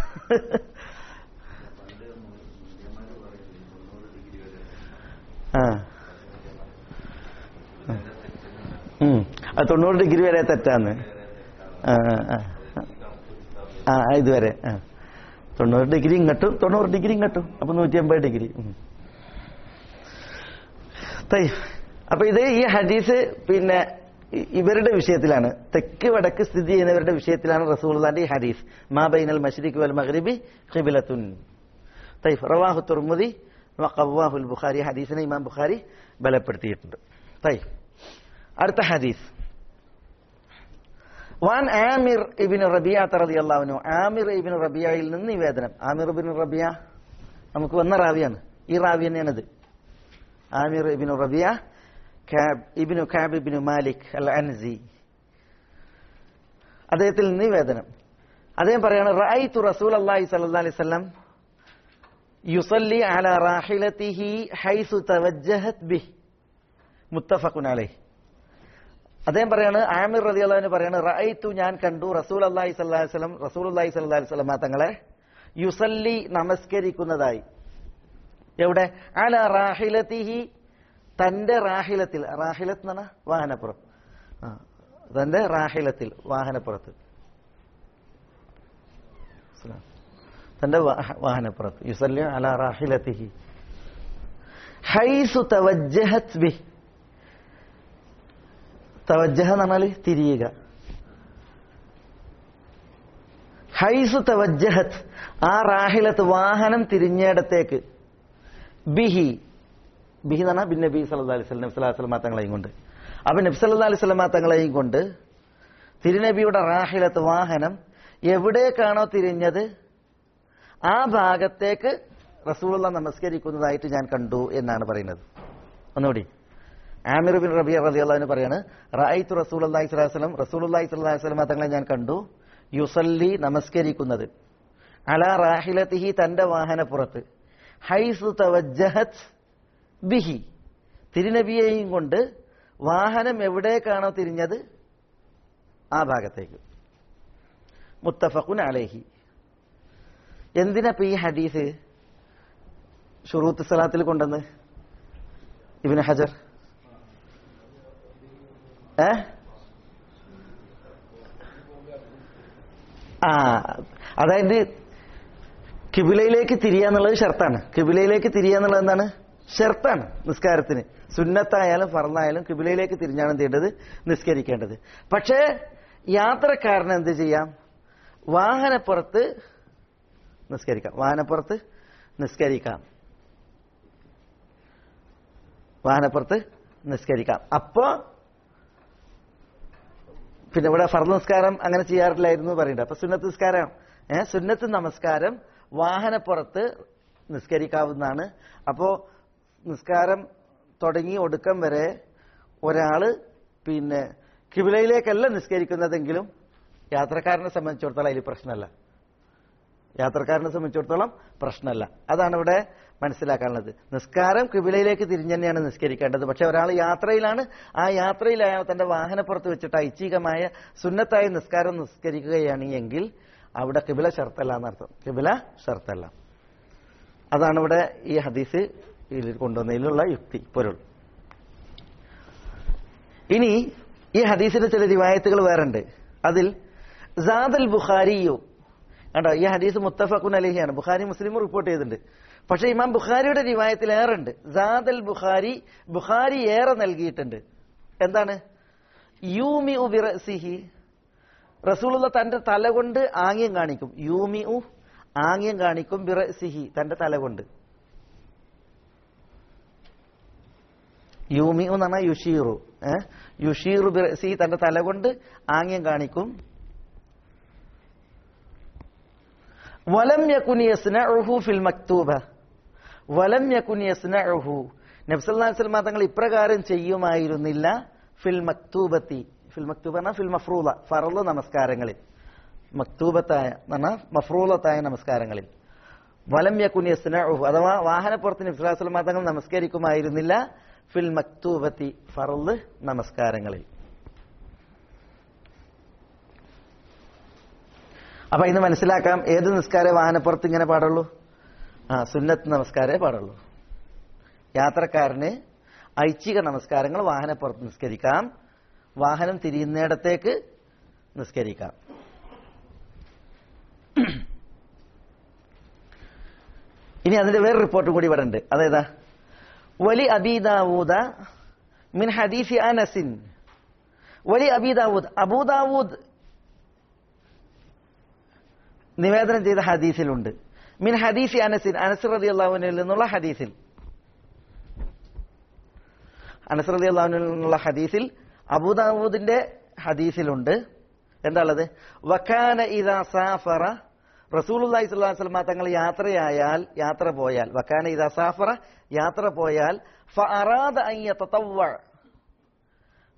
ആ ഉം. അത് തൊണ്ണൂറ് ഡിഗ്രി വരെ തെറ്റാന്ന് ആ ആ, ആ ആ ഇതുവരെ ആ തൊണ്ണൂറ് ഡിഗ്രി ഇങ്ങോട്ടും തൊണ്ണൂറ് ഡിഗ്രി ഇങ്ങോട്ടും അപ്പൊ നൂറ്റി അമ്പത് ഡിഗ്രി ഉം. തൈ. അപ്പൊ ഇത് ഈ ഹദീസ് പിന്നെ ഇ- ഇവരുടെ വിഷയത്തിലാണ് തെക്ക് വടക്ക് സ്ഥിതി ചെയ്യുന്നവരുടെ വിഷയത്തിലാണ് റസൂൽദാന്റെ ഈ ഹദീസ് മാ ബൈനൽ മഷ്രിഖ് വൽ മഗ്രിബി ഖിബിലത്തുൻ തൈഫ് റവാഹു തുർമുദി വഖവ്വാഹുൽ ബുഖാരി ഹദീസിനെ ഇമാം ബുഖാരി ബലപ്പെടുത്തിയിട്ടുണ്ട് തൈ അടുത്ത ഹദീസ് വാൻ ആമിർ ഇബിൻ റബിയ റളിയല്ലാഹു ആമിർ ഇബിൻ റബിയയിൽ നിന്ന് നിവേദനം ആമിർ ഇബിൻ റബിയ നമുക്ക് വന്ന റാവിയാണ് ഈ റാവി തന്നെയാണിത് ആമിർ ഇബിൻ റബിയ കാബ് ഇബിനു കാബ് ഇബിനു മാലിക് അൽ അൻസി അദ്ദേഹത്തിൽ നിന്ന് നിവേദനം അദ്ദേഹം പറയാണ് റഅയ്തു റസൂൽ അള്ളാഹി സല്ലല്ലാഹു അലൈഹി വസല്ലം യുസല്ലി അല റാഹിലതിഹി ഹൈസു തവജ്ജഹത് ബിഹി മുത്തഫഖുൻ അലൈഹി അദ്ദേഹം പറയാണ് ആമിർ റളിയല്ലാഹു പറയാണ് റഅയ്തു ഞാൻ കണ്ടു റസൂൽ അള്ളാഹി സല്ലല്ലാഹു അലൈഹി വസല്ലം റസൂൽ അള്ളാഹി സല്ലല്ലാഹു അലൈഹി വസല്ലം തങ്ങളെ യുസല്ലി നമസ്കരിക്കുന്നതായി എവിടെ അല റാഹിലതിഹി തന്റെ റാഹിലത്തിൽ റാഹിലത്ത് എന്ന് പറഞ്ഞാൽ വാഹനപ്പുറം ആ തന്റെ റാഹിലത്തിൽ വാഹനപ്പുറത്ത് മനസ്സിലായോ? തന്റെ വാഹ- വാഹനപ്പുറത്ത് യുസല്ലി അല റാഹിലത്തിഹി ഹൈസു തവജ്ജഹത് ബി തവജ്ജഹ എന്ന് പറഞ്ഞാൽ തിരിയുക ഹൈസു തവജ്ജഹത് ആ റാഹിലത്ത് വാഹനം തിരിഞ്ഞിടത്തേക്ക് ബിഹി ബിഹി എന്ന് പറഞ്ഞാൽ ബിൻ നബി സല്ലല്ലാഹു അലൈഹി വസല്ലം നബി സല്ലല്ലാഹു അലൈഹി വസല്ലം തങ്ങളെയും കൊണ്ട് അപ്പൊ നബി സല്ലല്ലാഹു അലൈഹി വസല്ലം തങ്ങളെയും കൊണ്ട് തിരുനബിയുടെ റാഹിലത്ത് വാഹനം എവിടേക്കാണോ തിരിഞ്ഞത് ആ ഭാഗത്തേക്ക് റസൂലുള്ള നമസ്കരിക്കുന്നതായിട്ട് ഞാൻ കണ്ടു എന്നാണ് പറയുന്നത് ഒന്നുകൂടി ആമിർ ബിൻ റബിയ റളിയല്ലാഹു പറയാണ് റഅയ്തു റസൂലുള്ളാഹി സ്വല്ലല്ലാഹു അലൈഹി വസല്ലം റസൂലുള്ളാഹി സ്വല്ലല്ലാഹു അലൈഹി വസല്ലം തങ്ങളെ ഞാൻ കണ്ടു യുസല്ലി നമസ്കരിക്കുന്നത് അലാ റാഹിലത്തിഹി തന്റെ വാഹനപ്പുറത്ത് ഹൈസു തവജ്ജഹത് ബിഹി തിരുനബിയെയും കൊണ്ട് വാഹനം എവിടേക്കാണോ തിരിഞ്ഞത് ആ ഭാഗത്തേക്ക് മുത്തഫഖുൻ അലൈഹി എന്തിനപ്പ ഈ ഹദീസ് ഷുറൂത്ത് സലാത്തിൽ കൊണ്ടെന്ന് ഇബിന് ഹജർ ഏ ആ അതായത് കിബിലയിലേക്ക് തിരിയാന്നുള്ളത് ഷർത്താണ് കിബിലയിലേക്ക് തിരിയാന്നുള്ളത് എന്താണ് ഷർത്താണ് നിസ്കാരത്തിന് സുന്നത്തായാലും ഫർന്നായാലും കിബിലയിലേക്ക് തിരിഞ്ഞാണ് എന്ത് ചെയ്യേണ്ടത് നിസ്കരിക്കേണ്ടത് പക്ഷേ യാത്രക്കാരന് എന്ത് ചെയ്യാം വാഹനപ്പുറത്ത് നിസ്കരിക്കാം വാഹനപ്പുറത്ത് നിസ്കരിക്കാം വാഹനപ്പുറത്ത് നിസ്കരിക്കാം അപ്പോ പിന്നെ ഇവിടെ ഫർദ് നിസ്കാരം അങ്ങനെ ചെയ്യാറില്ലായിരുന്നു പറയുന്നുണ്ട് അപ്പൊ സുന്നത്ത് നിസ്കാരം ഏഹ് സുന്നത്ത് നമസ്കാരം വാഹനപ്പുറത്ത് നിസ്കരിക്കാവുന്നതാണ് അപ്പോ നിസ്കാരം തുടങ്ങി ഒടുക്കം വരെ ഒരാള് പിന്നെ കിബിലയിലേക്കല്ല നിസ്കരിക്കുന്നതെങ്കിലും യാത്രക്കാരനെ സംബന്ധിച്ചിടത്തോളം അതിൽ പ്രശ്നമല്ല യാത്രക്കാരനെ സംബന്ധിച്ചിടത്തോളം പ്രശ്നമല്ല അതാണ് ഇവിടെ മനസ്സിലാക്കാനുള്ളത് നിസ്കാരം കിബിലയിലേക്ക് തിരിഞ്ഞു തന്നെയാണ് നിസ്കരിക്കേണ്ടത് പക്ഷെ ഒരാൾ യാത്രയിലാണ് ആ യാത്രയിൽ അയാൾ തന്റെ വാഹനപ്പുറത്ത് വെച്ചിട്ട് ഐച്ഛികമായ സുന്നത്തായ നിസ്കാരം നിസ്കരിക്കുകയാണ് എങ്കിൽ അവിടെ കിബില ഷർത്തല്ല എന്നർത്ഥം കിബില ഷർത്തല്ല അതാണ് ഇവിടെ ഈ ഹദീസ് ഇതിൽ കൊണ്ടുവന്നതിലുള്ള യുക്തി പൊരുൾ ഇനി ഈ ഹദീസിന്റെ ചില റിവായത്തുകൾ വേറുണ്ട് അതിൽ സാദൽ ബുഖാരിയോ കണ്ടോ ഈ ഹദീസ് മുത്തഫഖുൻ അലഹിയാണ് ബുഖാരി മുസ്ലിം റിപ്പോർട്ട് ചെയ്തിട്ടുണ്ട് പക്ഷെ ഇമാം ബുഖാരിയുടെ റിവായത്തിൽ ഏറെ ഉണ്ട് സാദൽ ബുഖാരി ബുഖാരി ഏറെ നൽകിയിട്ടുണ്ട് എന്താണ് യൂമി ഉ ബിറസിഹി റസൂലുള്ള തന്റെ തല കൊണ്ട് ആംഗ്യം കാണിക്കും യൂമി ഉ ആംഗ്യം കാണിക്കും ബിറസിഹി തന്റെ തല കൊണ്ട് യൂമി എന്ന് പറഞ്ഞാൽ യുഷീറു ഏഹ് യുഷീറു ബിറസി തന്റെ തല കൊണ്ട് ആംഗ്യം കാണിക്കും വലം യകുൻ യസ്നഉഹു ഫിൽ മക്തൂബ വലം യകുൻ യസ്നഉഹു നബി സല്ലല്ലാഹു അലൈഹി വസല്ലം തങ്ങൾ ഇപ്രകാരം ചെയ്യുമായിരുന്നില്ല ഫിൽ മക്തൂബത്തി ഫിൽ മക്തൂബ പറഞ്ഞാൽ ഫിൽ മഫ്റൂള ഫറള് നമസ്കാരങ്ങളിൽ മക്തൂബത്തായ പറഞ്ഞാൽ മഫ്റൂളത്തായ നമസ്കാരങ്ങളിൽ വലം യകുൻ യസ്നഉഹു അഥവാ വാഹനപ്പുറത്ത് നബി സല്ലല്ലാഹു അലൈഹി വസല്ലം തങ്ങൾ നമസ്കരിക്കുമായിരുന്നില്ല ഫിൽ മക്തൂബത്തി ഫറള് നമസ്കാരങ്ങളിൽ അപ്പൊ ഇന്ന് മനസ്സിലാക്കാം ഏത് നിസ്കാരേ വാഹനപ്പുറത്ത് ഇങ്ങനെ പാടുള്ളൂ ആ സുന്നത്ത് നമസ്കാരേ പാടുള്ളൂ യാത്രക്കാരന് ഐച്ഛിക നമസ്കാരങ്ങൾ വാഹനപ്പുറത്ത് നിസ്കരിക്കാം വാഹനം തിരിയുന്നിടത്തേക്ക് നിസ്കരിക്കാം ഇനി അതിന്റെ വേറെ റിപ്പോർട്ടും കൂടി ഇവിടെ ഉണ്ട് അതേതാ വലി അബീദാവൂദ മിൻ ഹദീഫി അനസിൻ വലി അബീദാവൂദ് അബൂദാവൂദ് നിവേദനം ചെയ്ത ഹദീസിലുണ്ട് മിൻ ഹദീസി അനസിൻ അനസ് റതി അള്ളാഹുവിനിൽ നിന്നുള്ള ഹദീസിൽ അനസ് റതി അള്ളാഹുവിനിൽ നിന്നുള്ള ഹദീസിൽ അബൂദാവൂദിന്റെ ഹദീസിലുണ്ട് എന്താ ഉള്ളത് വക്കാന ഇദാ സാഫറ റസൂലുള്ളാഹി സ്വല്ലല്ലാഹു അലൈഹി വസല്ലം തങ്ങൾ യാത്രയായാൽ യാത്ര പോയാൽ വക്കാന ഇദാ സാഫറ യാത്ര പോയാൽ ഫഅറാദ അൻ യതതവ്വ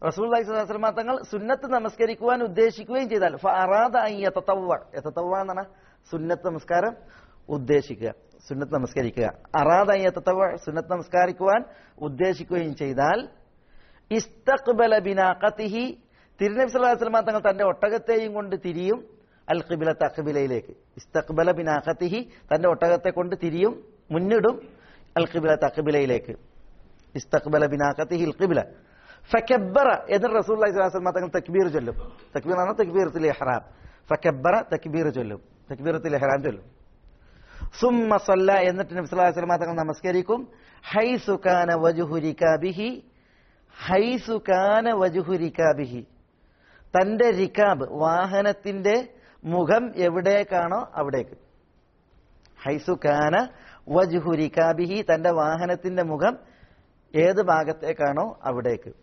റസൂൽ വസ്ലമ തങ്ങൾ സുന്നത്ത് നമസ്കരിക്കുവാൻ ഉദ്ദേശിക്കുകയും ചെയ്താൽ അറാദ യത്തവ യത്തവ എന്നാണ് സുന്നത്ത് നമസ്കാരം ഉദ്ദേശിക്കുക സുന്നത്ത് നമസ്കരിക്കുക അറാദ യത്തവ സുന്നത്ത് നമസ്കരിക്കുവാൻ ഉദ്ദേശിക്കുകയും ചെയ്താൽ ഇസ്തഖ്ബല ബിനാഖത്തിഹി തിരുനബി സല്ലല്ലാഹു അലൈഹി വസല്ലം തങ്ങൾ തന്റെ ഒട്ടകത്തെയും കൊണ്ട് തിരിയും അൽ ഖിബിലത്ത് അഖ്ബിലയിലേക്ക് ഇസ്തഖ്ബല ബിനാഖത്തിഹി തന്റെ ഒട്ടകത്തെ കൊണ്ട് തിരിയും മുന്നിടും അൽ ഖിബിലത്ത് അഖ്ബിലയിലേക്ക് ഇസ്തഖ്ബല ബിനാഖത്തിഹി അൽ ഖിബില ഫക്കബ്ബറ എന്ന് റസൂലുള്ളാഹി സ്വല്ലല്ലാഹു അലൈഹി വസല്ലം തങ്ങൾ തക്ബീർ ചൊല്ലും തക്ബീർ ആണ് തക്ബീറത്തുൽ ഇഹ്റാം ഫക്കബ്ബറ തക്ബീർ ചൊല്ലും തക്ബീറത്തുൽ ഇഹ്റാം ചൊല്ലും സുമ്മ സല്ല എന്നിട്ട് നബി സല്ലല്ലാഹു അലൈഹി വസല്ലം തങ്ങൾ നമസ്കരിക്കും ഹൈസു കാന വജ്ഹു റികാബിഹി ഹൈസു കാന വജ്ഹു റികാബിഹി തന്റെ റിക്കാബ് വാഹനത്തിന്റെ മുഖം എവിടേക്കാണോ അവിടേക്ക് ഹൈസു കാന വജ്ഹു റികാബിഹി തന്റെ വാഹനത്തിന്റെ മുഖം ഏത് ഭാഗത്തേക്കാണോ അവിടേക്ക്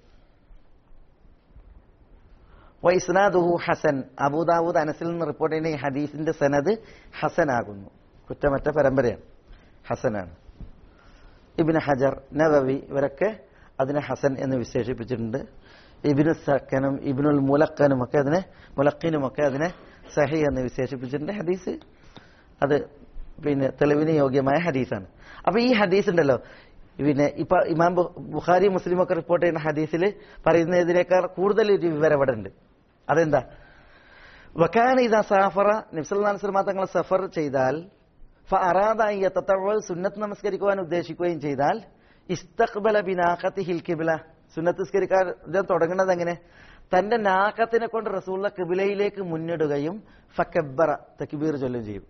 വൈസ്നാദുഹു ഹസൻ അബൂദാവൂദ് അനസിൽ നിന്ന് റിപ്പോർട്ട് ചെയ്യുന്ന ഈ ഹദീസിന്റെ സനദ് ഹസനാകുന്നു കുറ്റമറ്റ പരമ്പരയാണ് ഹസനാണ് ഇബിന് ഹജർ നവവി ഇവരൊക്കെ അതിനെ ഹസൻ എന്ന് വിശേഷിപ്പിച്ചിട്ടുണ്ട് ഇബിനു സക്കനും ഇബിനുൽ മുലക്കനും ഒക്കെ അതിനെ മുലക്കിനും ഒക്കെ അതിനെ സഹി എന്ന് വിശേഷിപ്പിച്ചിട്ടുണ്ട് ഹദീസ് അത് പിന്നെ തെളിവിന് യോഗ്യമായ ഹദീസാണ് അപ്പൊ ഈ ഹദീസ് ഉണ്ടല്ലോ പിന്നെ ഇപ്പൊ ഇമാം ബു- ബുഖാരി മുസ്ലിം ഒക്കെ റിപ്പോർട്ട് ചെയ്യുന്ന ഹദീസിൽ പറയുന്നതിനേക്കാൾ കൂടുതൽ ഒരു വിവരം ഇവിടെ ഉണ്ട് അതെന്താ വക്കാന ഇതാ സാഫറ നിഫ്സൽ തങ്ങൾ സഫർ ചെയ്താൽ അറാദായി തത്തവൾ സുന്നത്ത് നമസ്കരിക്കുവാൻ ഉദ്ദേശിക്കുകയും ചെയ്താൽ ഇസ്തഖ്ബല ബിനാഖത്തി ഹിൽ കിബില സുന്നത്ത് നിസ്കരിക്കാൻ തുടങ്ങുന്നത് എങ്ങനെ തന്റെ നാക്കത്തിനെ കൊണ്ട് റസൂള്ള കിബിലയിലേക്ക് മുന്നിടുകയും ഫക്കബ്ബറ തക്ബീർ ചൊല്ലുകയും ചെയ്യും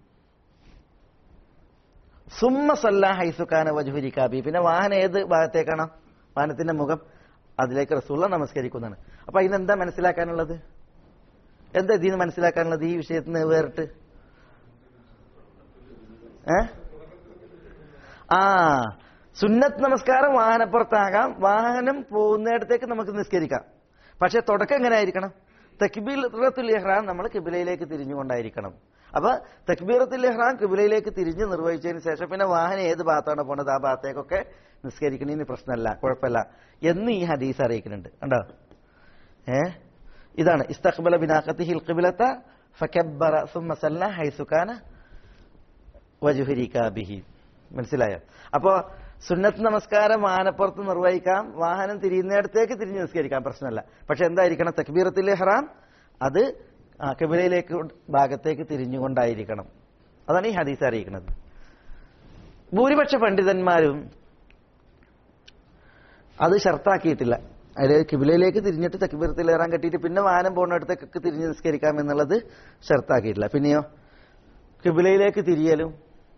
സുമ്മ സല്ല ഹൈസുഖാന വജുഹുരിക്കാബി പിന്നെ വാഹനം ഏത് ഭാഗത്തേക്കാണോ വാഹനത്തിന്റെ മുഖം അതിലേക്ക് റസൂള്ള നമസ്കരിക്കുന്നതാണ് അപ്പൊ ഇതിനെന്താ മനസ്സിലാക്കാനുള്ളത് എന്താ ഇതിന് മനസ്സിലാക്കാനുള്ളത് ഈ വിഷയത്തിൽ നിന്ന് വേറിട്ട് ഏ ആ സുന്നത്ത് നമസ്കാരം വാഹനപ്പുറത്താകാം വാഹനം പോകുന്നിടത്തേക്ക് നമുക്ക് നിസ്കരിക്കാം പക്ഷെ തുടക്കം എങ്ങനെ ആയിരിക്കണം തക്ബീറത്തുൽ ഇഹ്റാം നമ്മൾ കിബിലയിലേക്ക് തിരിഞ്ഞുകൊണ്ടായിരിക്കണം അപ്പൊ തക്ബീറത്തുൽ ഇഹ്റാം കിബിലയിലേക്ക് തിരിഞ്ഞ് നിർവഹിച്ചതിന് ശേഷം പിന്നെ വാഹനം ഏത് ഭാഗത്താണ് പോണത് ആ ഭാഗത്തേക്കൊക്കെ നിസ്കരിക്കണതിന് പ്രശ്നമല്ല കുഴപ്പമില്ല എന്ന് ഈ ഹദീസ് അറിയിക്കുന്നുണ്ട് കണ്ടോ ഏ ഇതാണ് ഇസ്തഖ്ബല ബിനാഖത്തി ഹിൽ ഖിബിലത്ത ഫക്കബ്ബറ സുമ്മ സല്ല ഹൈസുക്കാന വജുഹരിക്കാബിഹി മനസ്സിലായോ അപ്പോ സുന്നത്ത് നമസ്കാരം വാഹനപ്പുറത്ത് നിർവഹിക്കാം വാഹനം തിരിയുന്നിടത്തേക്ക് തിരിഞ്ഞ് നിസ്കരിക്കാം പ്രശ്നമല്ല പക്ഷെ എന്തായിരിക്കണം തക്ബീറത്തിലെ ഹറാം അത് ആ, കിബിലയിലേക്ക് ഭാഗത്തേക്ക് തിരിഞ്ഞുകൊണ്ടായിരിക്കണം അതാണ് ഈ ഹദീസ് അറിയിക്കുന്നത് ഭൂരിപക്ഷ പണ്ഡിതന്മാരും അത് ഷർത്താക്കിയിട്ടില്ല അതായത് കിബിലയിലേക്ക് തിരിഞ്ഞിട്ട് തക്ബീറത്തിൽ ഏറാൻ കെട്ടിയിട്ട് പിന്നെ വാഹനം പോകുന്നിടത്തേക്കൊക്കെ തിരിഞ്ഞ് നിസ്കരിക്കാം എന്നുള്ളത് ഷർത്താക്കിയിട്ടില്ല പിന്നെയോ കിബിലയിലേക്ക് തിരിയലും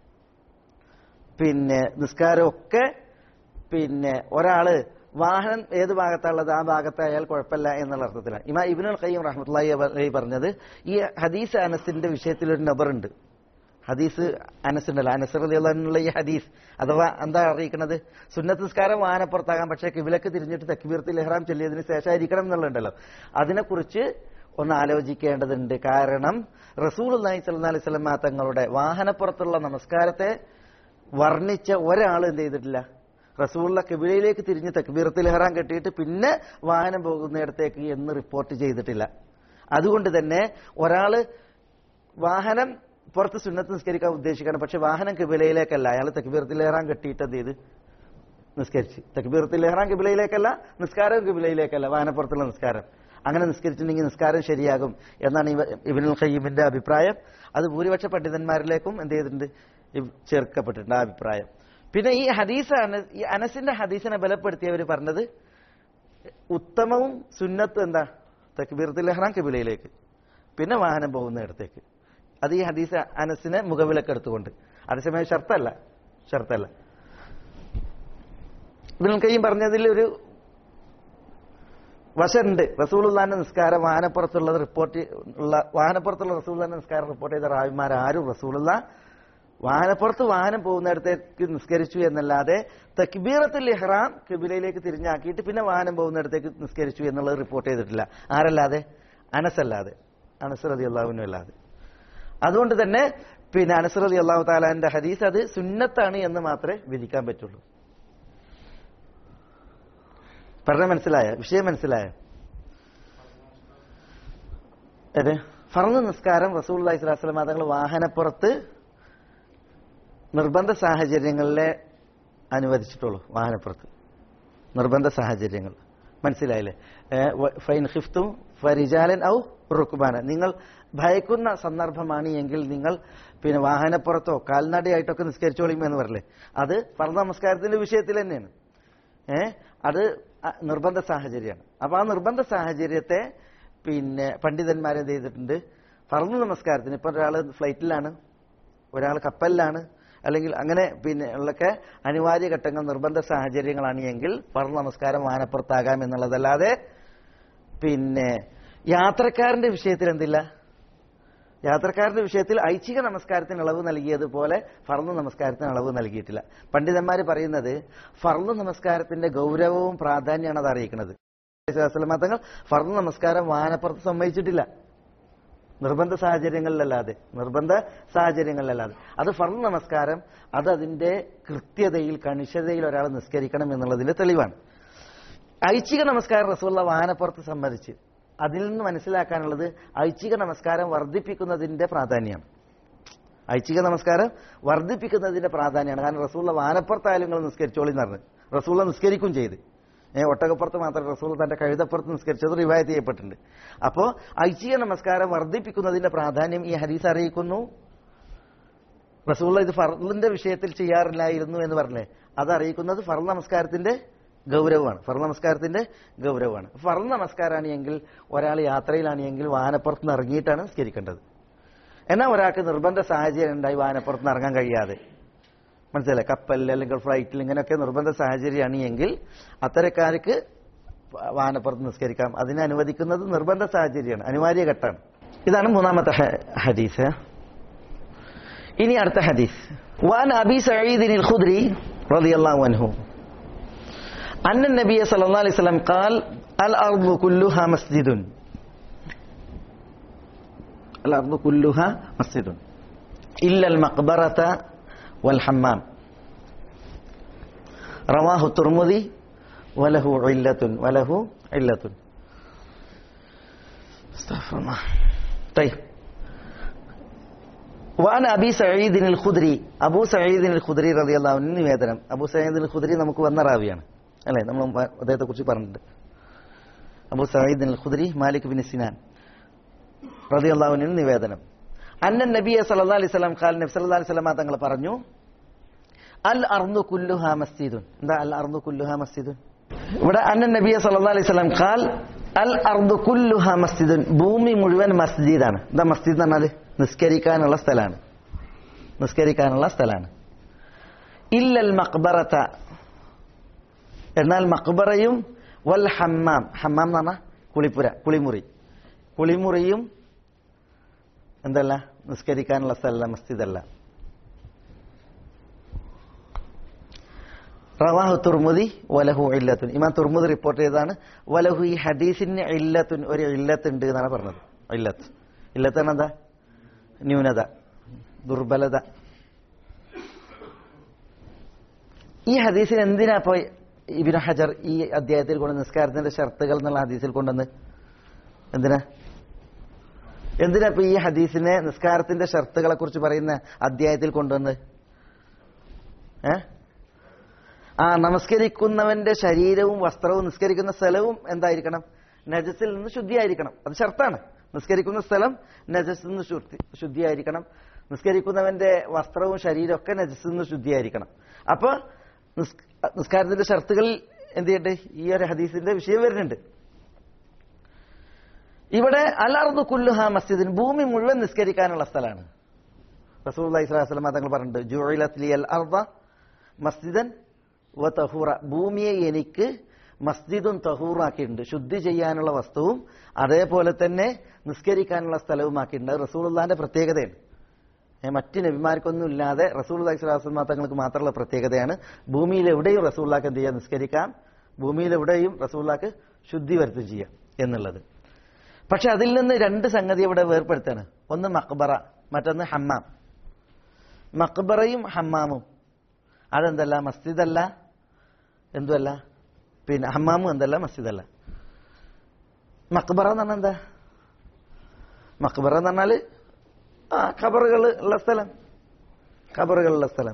പിന്നെ നിസ്കാരം ഒക്കെ പിന്നെ ഒരാള് വാഹനം ഏത് ഭാഗത്താണുള്ളത് ആ ഭാഗത്തായാൽ കുഴപ്പമില്ല എന്നുള്ള അർത്ഥത്തിലാണ് ഇമാ ഇബിനുൽ ഖയ്യം റഹ്മത്തുള്ളാഹി അലൈഹി പറഞ്ഞത് ഈ ഹദീസ് അനസിന്റെ വിഷയത്തിൽ ഒരു നബറുണ്ട് ഹദീസ് അനസ് ഉണ്ടല്ലോ അനസ് റളിയല്ലാഹുവിനുള്ള ഈ ഹദീസ് അഥവാ എന്താ അറിയിക്കുന്നത് സുന്നത്ത് നിസ്കാരം വാഹനപ്പുറത്താകാം പക്ഷേ കിബിലക്ക് തിരിഞ്ഞിട്ട് തക്ബീർത്തിൽ ഇഹ്റാം ചൊല്ലിയതിന് ശേഷമായിരിക്കണം എന്നുള്ളതുണ്ടല്ലോ അതിനെക്കുറിച്ച് ഒന്ന് ആലോചിക്കേണ്ടതുണ്ട് കാരണം റസൂൽ അള്ളാഹി സ്വല്ലല്ലാഹി അലൈഹി വസല്ലം തങ്ങളുടെ വാഹനപ്പുറത്തുള്ള നമസ്കാരത്തെ വർണ്ണിച്ച ഒരാൾ എന്ത് ചെയ്തിട്ടില്ല റസൂള്ള കിബിലയിലേക്ക് തിരിഞ്ഞ് തക്ബീറത്തിൽ ഇഹ്റാം കെട്ടിയിട്ട് പിന്നെ വാഹനം പോകുന്നിടത്തേക്ക് എന്ന് റിപ്പോർട്ട് ചെയ്തിട്ടില്ല അതുകൊണ്ട് തന്നെ ഒരാള് വാഹനം പുറത്ത് സുന്നത്ത് നിസ്കരിക്കാൻ ഉദ്ദേശിക്കണം പക്ഷെ വാഹനം കിബിലയിലേക്കല്ല അയാൾ തക്ബീറത്തിൽ ഇഹ്റാം കെട്ടിയിട്ട് എന്ത് ചെയ്ത് നിസ്കരിച്ച് തക്ബീറത്തിൽ ഇഹ്റാം കിബിലയിലേക്കല്ല നിസ്കാരം കിബിലയിലേക്കല്ല വാഹനപ്പുറത്തുള്ള നിസ്കാരം അങ്ങനെ നിസ്കരിച്ചിട്ടുണ്ടെങ്കിൽ നിസ്കാരം ശരിയാകും എന്നാണ് ഇവ- ഇബ്നുൽ ഖയ്യിമിന്റെ അഭിപ്രായം അത് ഭൂരിപക്ഷ പണ്ഡിതന്മാരിലേക്കും എന്ത് ചെയ്തിട്ടുണ്ട് ഇവ് ചേർക്കപ്പെട്ടിട്ടുണ്ട് ആ അഭിപ്രായം പിന്നെ ഈ ഹദീസ് അന- ഈ അനസിന്റെ ഹദീസിനെ ബലപ്പെടുത്തിയവർ പറഞ്ഞത് ഉത്തമവും സുന്നത്തും എന്താ തക്ബീറത്തിൽ ഇഹ്റാം കിബിലയിലേക്ക് പിന്നെ വാഹനം പോകുന്നിടത്തേക്ക് അത് ഈ ഹദീസ് അനസിനെ മുഖവിലക്കെടുത്തുകൊണ്ട് അതേസമയം ഷർത്തല്ല ഷർത്തല്ല ഇബ്നുൽ ഖയ്യിം പറഞ്ഞതിൽ ഒരു വശമുണ്ട് റസൂലുള്ളാന്റെ നിസ്കാരം വാഹനപ്പുറത്തുള്ളത് റിപ്പോർട്ട് ഉള്ള വാഹനപ്പുറത്തുള്ള റസൂലുള്ളാന്റെ നിസ്കാരം റിപ്പോർട്ട് ചെയ്ത റാവിമാർ ആരും റസൂലുള്ള വാഹനപ്പുറത്ത് വാഹനം പോകുന്നിടത്തേക്ക് നിസ്കരിച്ചു എന്നല്ലാതെ തക്ബീറത്തുൽ ഇഹ്റാം കിബിലയിലേക്ക് തിരിഞ്ഞാക്കിയിട്ട് പിന്നെ വാഹനം പോകുന്നിടത്തേക്ക് നിസ്കരിച്ചു എന്നുള്ളത് റിപ്പോർട്ട് ചെയ്തിട്ടില്ല ആരല്ലാതെ അനസല്ലാതെ അനസ് റതി അള്ളാഹുവിനും അല്ലാതെ അതുകൊണ്ട് തന്നെ പിന്നെ അനസ് റതി അള്ളാഹു താലാന്റെ ഹദീസ് അത് സുന്നത്താണ് എന്ന് മാത്രമേ വിധിക്കാൻ പറ്റുള്ളൂ പറഞ്ഞ മനസ്സിലായ വിഷയം മനസ്സിലായ ഏത് ഫർദ് നിസ്കാരം റസൂൽ അലൈഹി സ്വലാസ്ലം തങ്ങൾ വാഹനപ്പുറത്ത് നിർബന്ധ സാഹചര്യങ്ങളിലെ അനുവദിച്ചിട്ടുള്ളൂ വാഹനപ്പുറത്ത് നിർബന്ധ സാഹചര്യങ്ങൾ മനസ്സിലായില്ലേ ഏ, വ- ഫൈൻ ഹിഫ്തും ഫരിജാലൻ ഔ റുക്കുബാന നിങ്ങൾ ഭയക്കുന്ന സന്ദർഭമാണ് എങ്കിൽ നിങ്ങൾ പിന്നെ വാഹനപ്പുറത്തോ കാൽനടയായിട്ടൊക്കെ നിസ്കരിച്ചോളിയും എന്ന് പറയില്ലേ അത് ഫർദ് നമസ്കാരത്തിന്റെ വിഷയത്തിൽ തന്നെയാണ് ഏ അത് അ- നിർബന്ധ സാഹചര്യമാണ് അപ്പൊ ആ നിർബന്ധ സാഹചര്യത്തെ പിന്നെ പണ്ഡിതന്മാരെന്ത് ചെയ്തിട്ടുണ്ട് ഫർദ് നമസ്കാരത്തിന് ഇപ്പൊ ഒരാൾ ഫ്ലൈറ്റിലാണ് ഒരാൾ കപ്പലിലാണ് അല്ലെങ്കിൽ അങ്ങനെ പിന്നെ ഉള്ളൊക്കെ അനിവാര്യ ഘട്ടങ്ങൾ നിർബന്ധ സാഹചര്യങ്ങളാണ് എങ്കിൽ ഫർദ് നമസ്കാരം വാനപ്പുറത്താകാം എന്നുള്ളതല്ലാതെ പിന്നെ യാത്രക്കാരന്റെ വിഷയത്തിൽ എന്തില്ല യാത്രക്കാരന്റെ വിഷയത്തിൽ ഐച്ഛിക നമസ്കാരത്തിന് ഇളവ് നൽകിയതുപോലെ ഫർദ് നമസ്കാരത്തിന് ഇളവ് നൽകിയിട്ടില്ല പണ്ഡിതന്മാർ പറയുന്നത് ഫർദ് നമസ്കാരത്തിന്റെ ഗൗരവവും പ്രാധാന്യമാണ് അത് അറിയിക്കുന്നത് തങ്ങൾ ഫർദ് നമസ്കാരം വാനപ്പുറത്ത് സമ്മതിച്ചിട്ടില്ല നിർബന്ധ സാഹചര്യങ്ങളിലല്ലാതെ നിർബന്ധ സാഹചര്യങ്ങളിലല്ലാതെ അത് ഫർദ് നമസ്കാരം അത് അതിന്റെ കൃത്യതയിൽ കണിശതയിൽ ഒരാൾ നിസ്കരിക്കണം എന്നുള്ളതിന്റെ തെളിവാണ് ഐച്ഛിക നമസ്കാരം റസൂള്ള വാഹനപ്പുറത്ത് സമ്മതിച്ച് അതിൽ നിന്ന് മനസ്സിലാക്കാനുള്ളത് ഐച്ഛിക നമസ്കാരം വർദ്ധിപ്പിക്കുന്നതിന്റെ പ്രാധാന്യമാണ് ഐച്ഛിക നമസ്കാരം വർദ്ധിപ്പിക്കുന്നതിന്റെ പ്രാധാന്യമാണ് കാരണം റസൂള്ള വാനപ്പുറത്തായാലും നിങ്ങൾ നിസ്കരിച്ചോളി എന്ന് പറഞ്ഞു റസൂള്ള നിസ്കരിക്കും ചെയ്ത് ഏ ഒട്ടകപ്പുറത്ത് മാത്രം റസൂൾ തന്റെ കഴുതപ്പുറത്ത് നിസ്കരിച്ചത് റിവായത്ത് ചെയ്യപ്പെട്ടിട്ടുണ്ട് അപ്പോ ഐച്ഛിക നമസ്കാരം വർദ്ധിപ്പിക്കുന്നതിന്റെ പ്രാധാന്യം ഈ ഹദീസ് അറിയിക്കുന്നു റസൂള്ള ഇത് ഫർലിന്റെ വിഷയത്തിൽ ചെയ്യാറില്ലായിരുന്നു എന്ന് പറഞ്ഞേ അത് അറിയിക്കുന്നത് ഫർൾ നമസ്കാരത്തിന്റെ ഗൗരവമാണ് ഫർൾ നമസ്കാരത്തിന്റെ ഗൗരവമാണ് ഫർൾ നമസ്കാരമാണ് എങ്കിൽ ഒരാൾ യാത്രയിലാണ് എങ്കിൽ വാഹനപ്പുറത്ത് നിന്ന് ഇറങ്ങിയിട്ടാണ് നിസ്കരിക്കേണ്ടത് എന്നാൽ ഒരാൾക്ക് നിർബന്ധ സാഹചര്യം ഉണ്ടായി വാഹനപ്പുറത്ത് നിന്ന് ഇറങ്ങാൻ കഴിയാതെ മനസ്സിലായി കപ്പലിൽ അല്ലെങ്കിൽ ഫ്ലൈറ്റിൽ ഇങ്ങനെയൊക്കെ നിർബന്ധ സാഹചര്യമാണ് എങ്കിൽ അത്തരക്കാർക്ക് വാഹനപ്പുറത്ത് നിസ്കരിക്കാം അതിനെ അനുവദിക്കുന്നത് നിർബന്ധ സാഹചര്യമാണ് അനിവാര്യ ഘട്ടമാണ് ഇതാണ് മൂന്നാമത്തെ ഹ- ഹദീസ് ഇനി അടുത്ത ഹദീസ് വാൻ അബി സഈദിൻ ഖുദ്രി റളിയല്ലാഹു അൻഹു അന്ന നബിയ സല്ലല്ലാഹു അലൈഹി വസല്ലം ഖാൽ അൽ അർദു കുല്ലുഹാ മസ്ജിദുൻ അൽ അർദു കുല്ലുഹാ മസ്ജിദുൻ ഇല്ല അൽ മഖ്ബറത വൽ ഹമ്മാം റവാഹു തുർമുദി വലഹു ഇല്ലത്തുൻ വലഹു ഇല്ലത്തുൻ അസ്തഗ്ഫിറുല്ലാഹ് طيب വാൻ അബി സഈദിൻ അൽ ഖുദ്രി അബൂ സഈദിൻ അൽ ഖുദ്രി റളിയല്ലാഹു അൻഹു നിവേദനം അബൂ സഈദിൻ അൽ ഖുദ്രി നമുക്ക് വന്ന റാവിയാണ് അല്ലേ നമ്മൾ മുമ്പ് അദ്ദേഹത്തെ കുറിച്ച് പറഞ്ഞിട്ടുണ്ട് അബൂ സഈദിൻ അൽ ഖുദ്രി മാലിക് ബിൻ സിനാൻ റളിയല്ലാഹു അൻഹു നിവേദനം അന്ന നബിയ സല്ലല്ലാഹു അലൈഹി വസല്ലം ഖാൽ നബി സല്ലല്ലാഹു അലൈഹി വസല്ലം തങ്ങൾ പറഞ്ഞു അൽ അർദു കുല്ലുഹാ മസ്ജിദുൻ എന്താ അൽ അർദു കുല്ലുഹാ മസ്ജിദുൻ ഇവിടെ അന്ന നബിയ സല്ലല്ലാഹു അലൈഹി വസല്ലം ഖാൽ അൽ അർദു കുല്ലുഹാ മസ്ജിദുൻ ഭൂമി മുഴുവൻ മസ്ജിദാണ് എന്താ മസ്ജിദ് എന്ന് പറഞ്ഞാൽ നിസ്കരിക്കാനുള്ള സ്ഥലമാണ് നിസ്കരിക്കാനുള്ള സ്ഥലമാണ് ഇല്ലൽ മഖ്ബറത എന്നാൽ മഖ്ബറയും വൽ ഹമ്മാം ഹമ്മാം എന്ന് പറഞ്ഞാൽ കുളിപ്പുര കുളിമുറി കുളിമുറിയും എന്തല്ല നിസ്കരിക്കാനുള്ള സ്ഥലമല്ല മസ്ജിദല്ല റവാഹു തുർമുദി വലഹു ഇല്ലത്തുൻ ഇമാം തുർമുദി റിപ്പോർട്ട് ചെയ്തതാണ് വലഹു ഈ ഹദീസിന് ഇല്ലത്തുൻ ഒരു ഇല്ലത്ത് ഉണ്ട് എന്നാണ് പറഞ്ഞത് ഇല്ലത്ത് ഇല്ലത്താണ് എന്താ ന്യൂനത ദുർബലത ഈ ഹദീസിന് എന്തിനാ ഇപ്പൊ ഇബിന് ഹജർ ഈ അധ്യായത്തിൽ കൊണ്ട് നിസ്കാരത്തിന്റെ ഷർത്തുകൾ എന്നുള്ള ഹദീസിൽ കൊണ്ടുവന്ന് എന്തിനാ എന്തിനാ ഇപ്പൊ ഈ ഹദീസിനെ നിസ്കാരത്തിന്റെ ഷർത്തുകളെ കുറിച്ച് പറയുന്ന അധ്യായത്തിൽ കൊണ്ടുവന്ന് ഏ ആ നമസ്കരിക്കുന്നവന്റെ ശരീരവും വസ്ത്രവും നിസ്കരിക്കുന്ന സ്ഥലവും എന്തായിരിക്കണം നജസിൽ നിന്ന് ശുദ്ധിയായിരിക്കണം അത് ഷർത്താണ് നിസ്കരിക്കുന്ന സ്ഥലം നജസിൽ നിന്ന് ശുദ്ധി ശുദ്ധിയായിരിക്കണം നിസ്കരിക്കുന്നവന്റെ വസ്ത്രവും ശരീരവും ഒക്കെ നജസിൽ നിന്ന് ശുദ്ധിയായിരിക്കണം അപ്പൊ നിസ്- നിസ്കാരത്തിന്റെ ഷർത്തുകളിൽ എന്ത് ചെയ്യട്ടെ ഈ ഒരു ഹദീസിന്റെ വിഷയം വരുന്നുണ്ട് ഇവിടെ അലർദു കുല്ലുഹ മസ്ജിദിൻ ഭൂമി മുഴുവൻ നിസ്കരിക്കാനുള്ള സ്ഥലമാണ് റസൂൽ ഇസ്ലാസ്ലം തങ്ങൾ പറഞ്ഞിട്ടുണ്ട് ജുഇലത് ലിയൽ അർദ മസ്ജിദൻ വ തഹൂറ ഭൂമിയെ എനിക്ക് മസ്ജിദും തഹൂറാക്കിയിട്ടുണ്ട് ശുദ്ധി ചെയ്യാനുള്ള വസ്തുവും അതേപോലെ തന്നെ നിസ്കരിക്കാനുള്ള സ്ഥലവുമാക്കിയിട്ടുണ്ട് അത് റസൂലുള്ളാന്റെ പ്രത്യേകതയാണ് ഏ, മറ്റ് നബിമാർക്കൊന്നും ഇല്ലാതെ റസൂൽ അലൈഹിസ്ലാസ്ലം തങ്ങൾക്ക് മാത്രമുള്ള പ്രത്യേകതയാണ് ഭൂമിയിൽ എവിടെയും റസൂള്ളാക്ക് എന്ത് ചെയ്യാം നിസ്കരിക്കാം ഭൂമിയിൽ എവിടെയും റസൂള്ളാക്ക് ശുദ്ധി വരുത്തുകയും ചെയ്യാം എന്നുള്ളത് പക്ഷെ അതിൽ നിന്ന് രണ്ട് സംഗതി ഇവിടെ വേർപ്പെടുത്താണ് ഒന്ന് മക്ബറ മറ്റൊന്ന് ഹമ്മാം മക്ബറയും ഹമ്മാമും അതെന്തല്ല മസ്ജിദല്ല എന്തുമല്ല പിന്നെ ഹമ്മാമും എന്തല്ല മസ്ജിദല്ല മക്ബറ എന്ന് പറഞ്ഞാൽ എന്താ മക്ബറ എന്ന് പറഞ്ഞാൽ ആ ഖബറുകൾ ഉള്ള സ്ഥലം ഖബറുകളുള്ള സ്ഥലം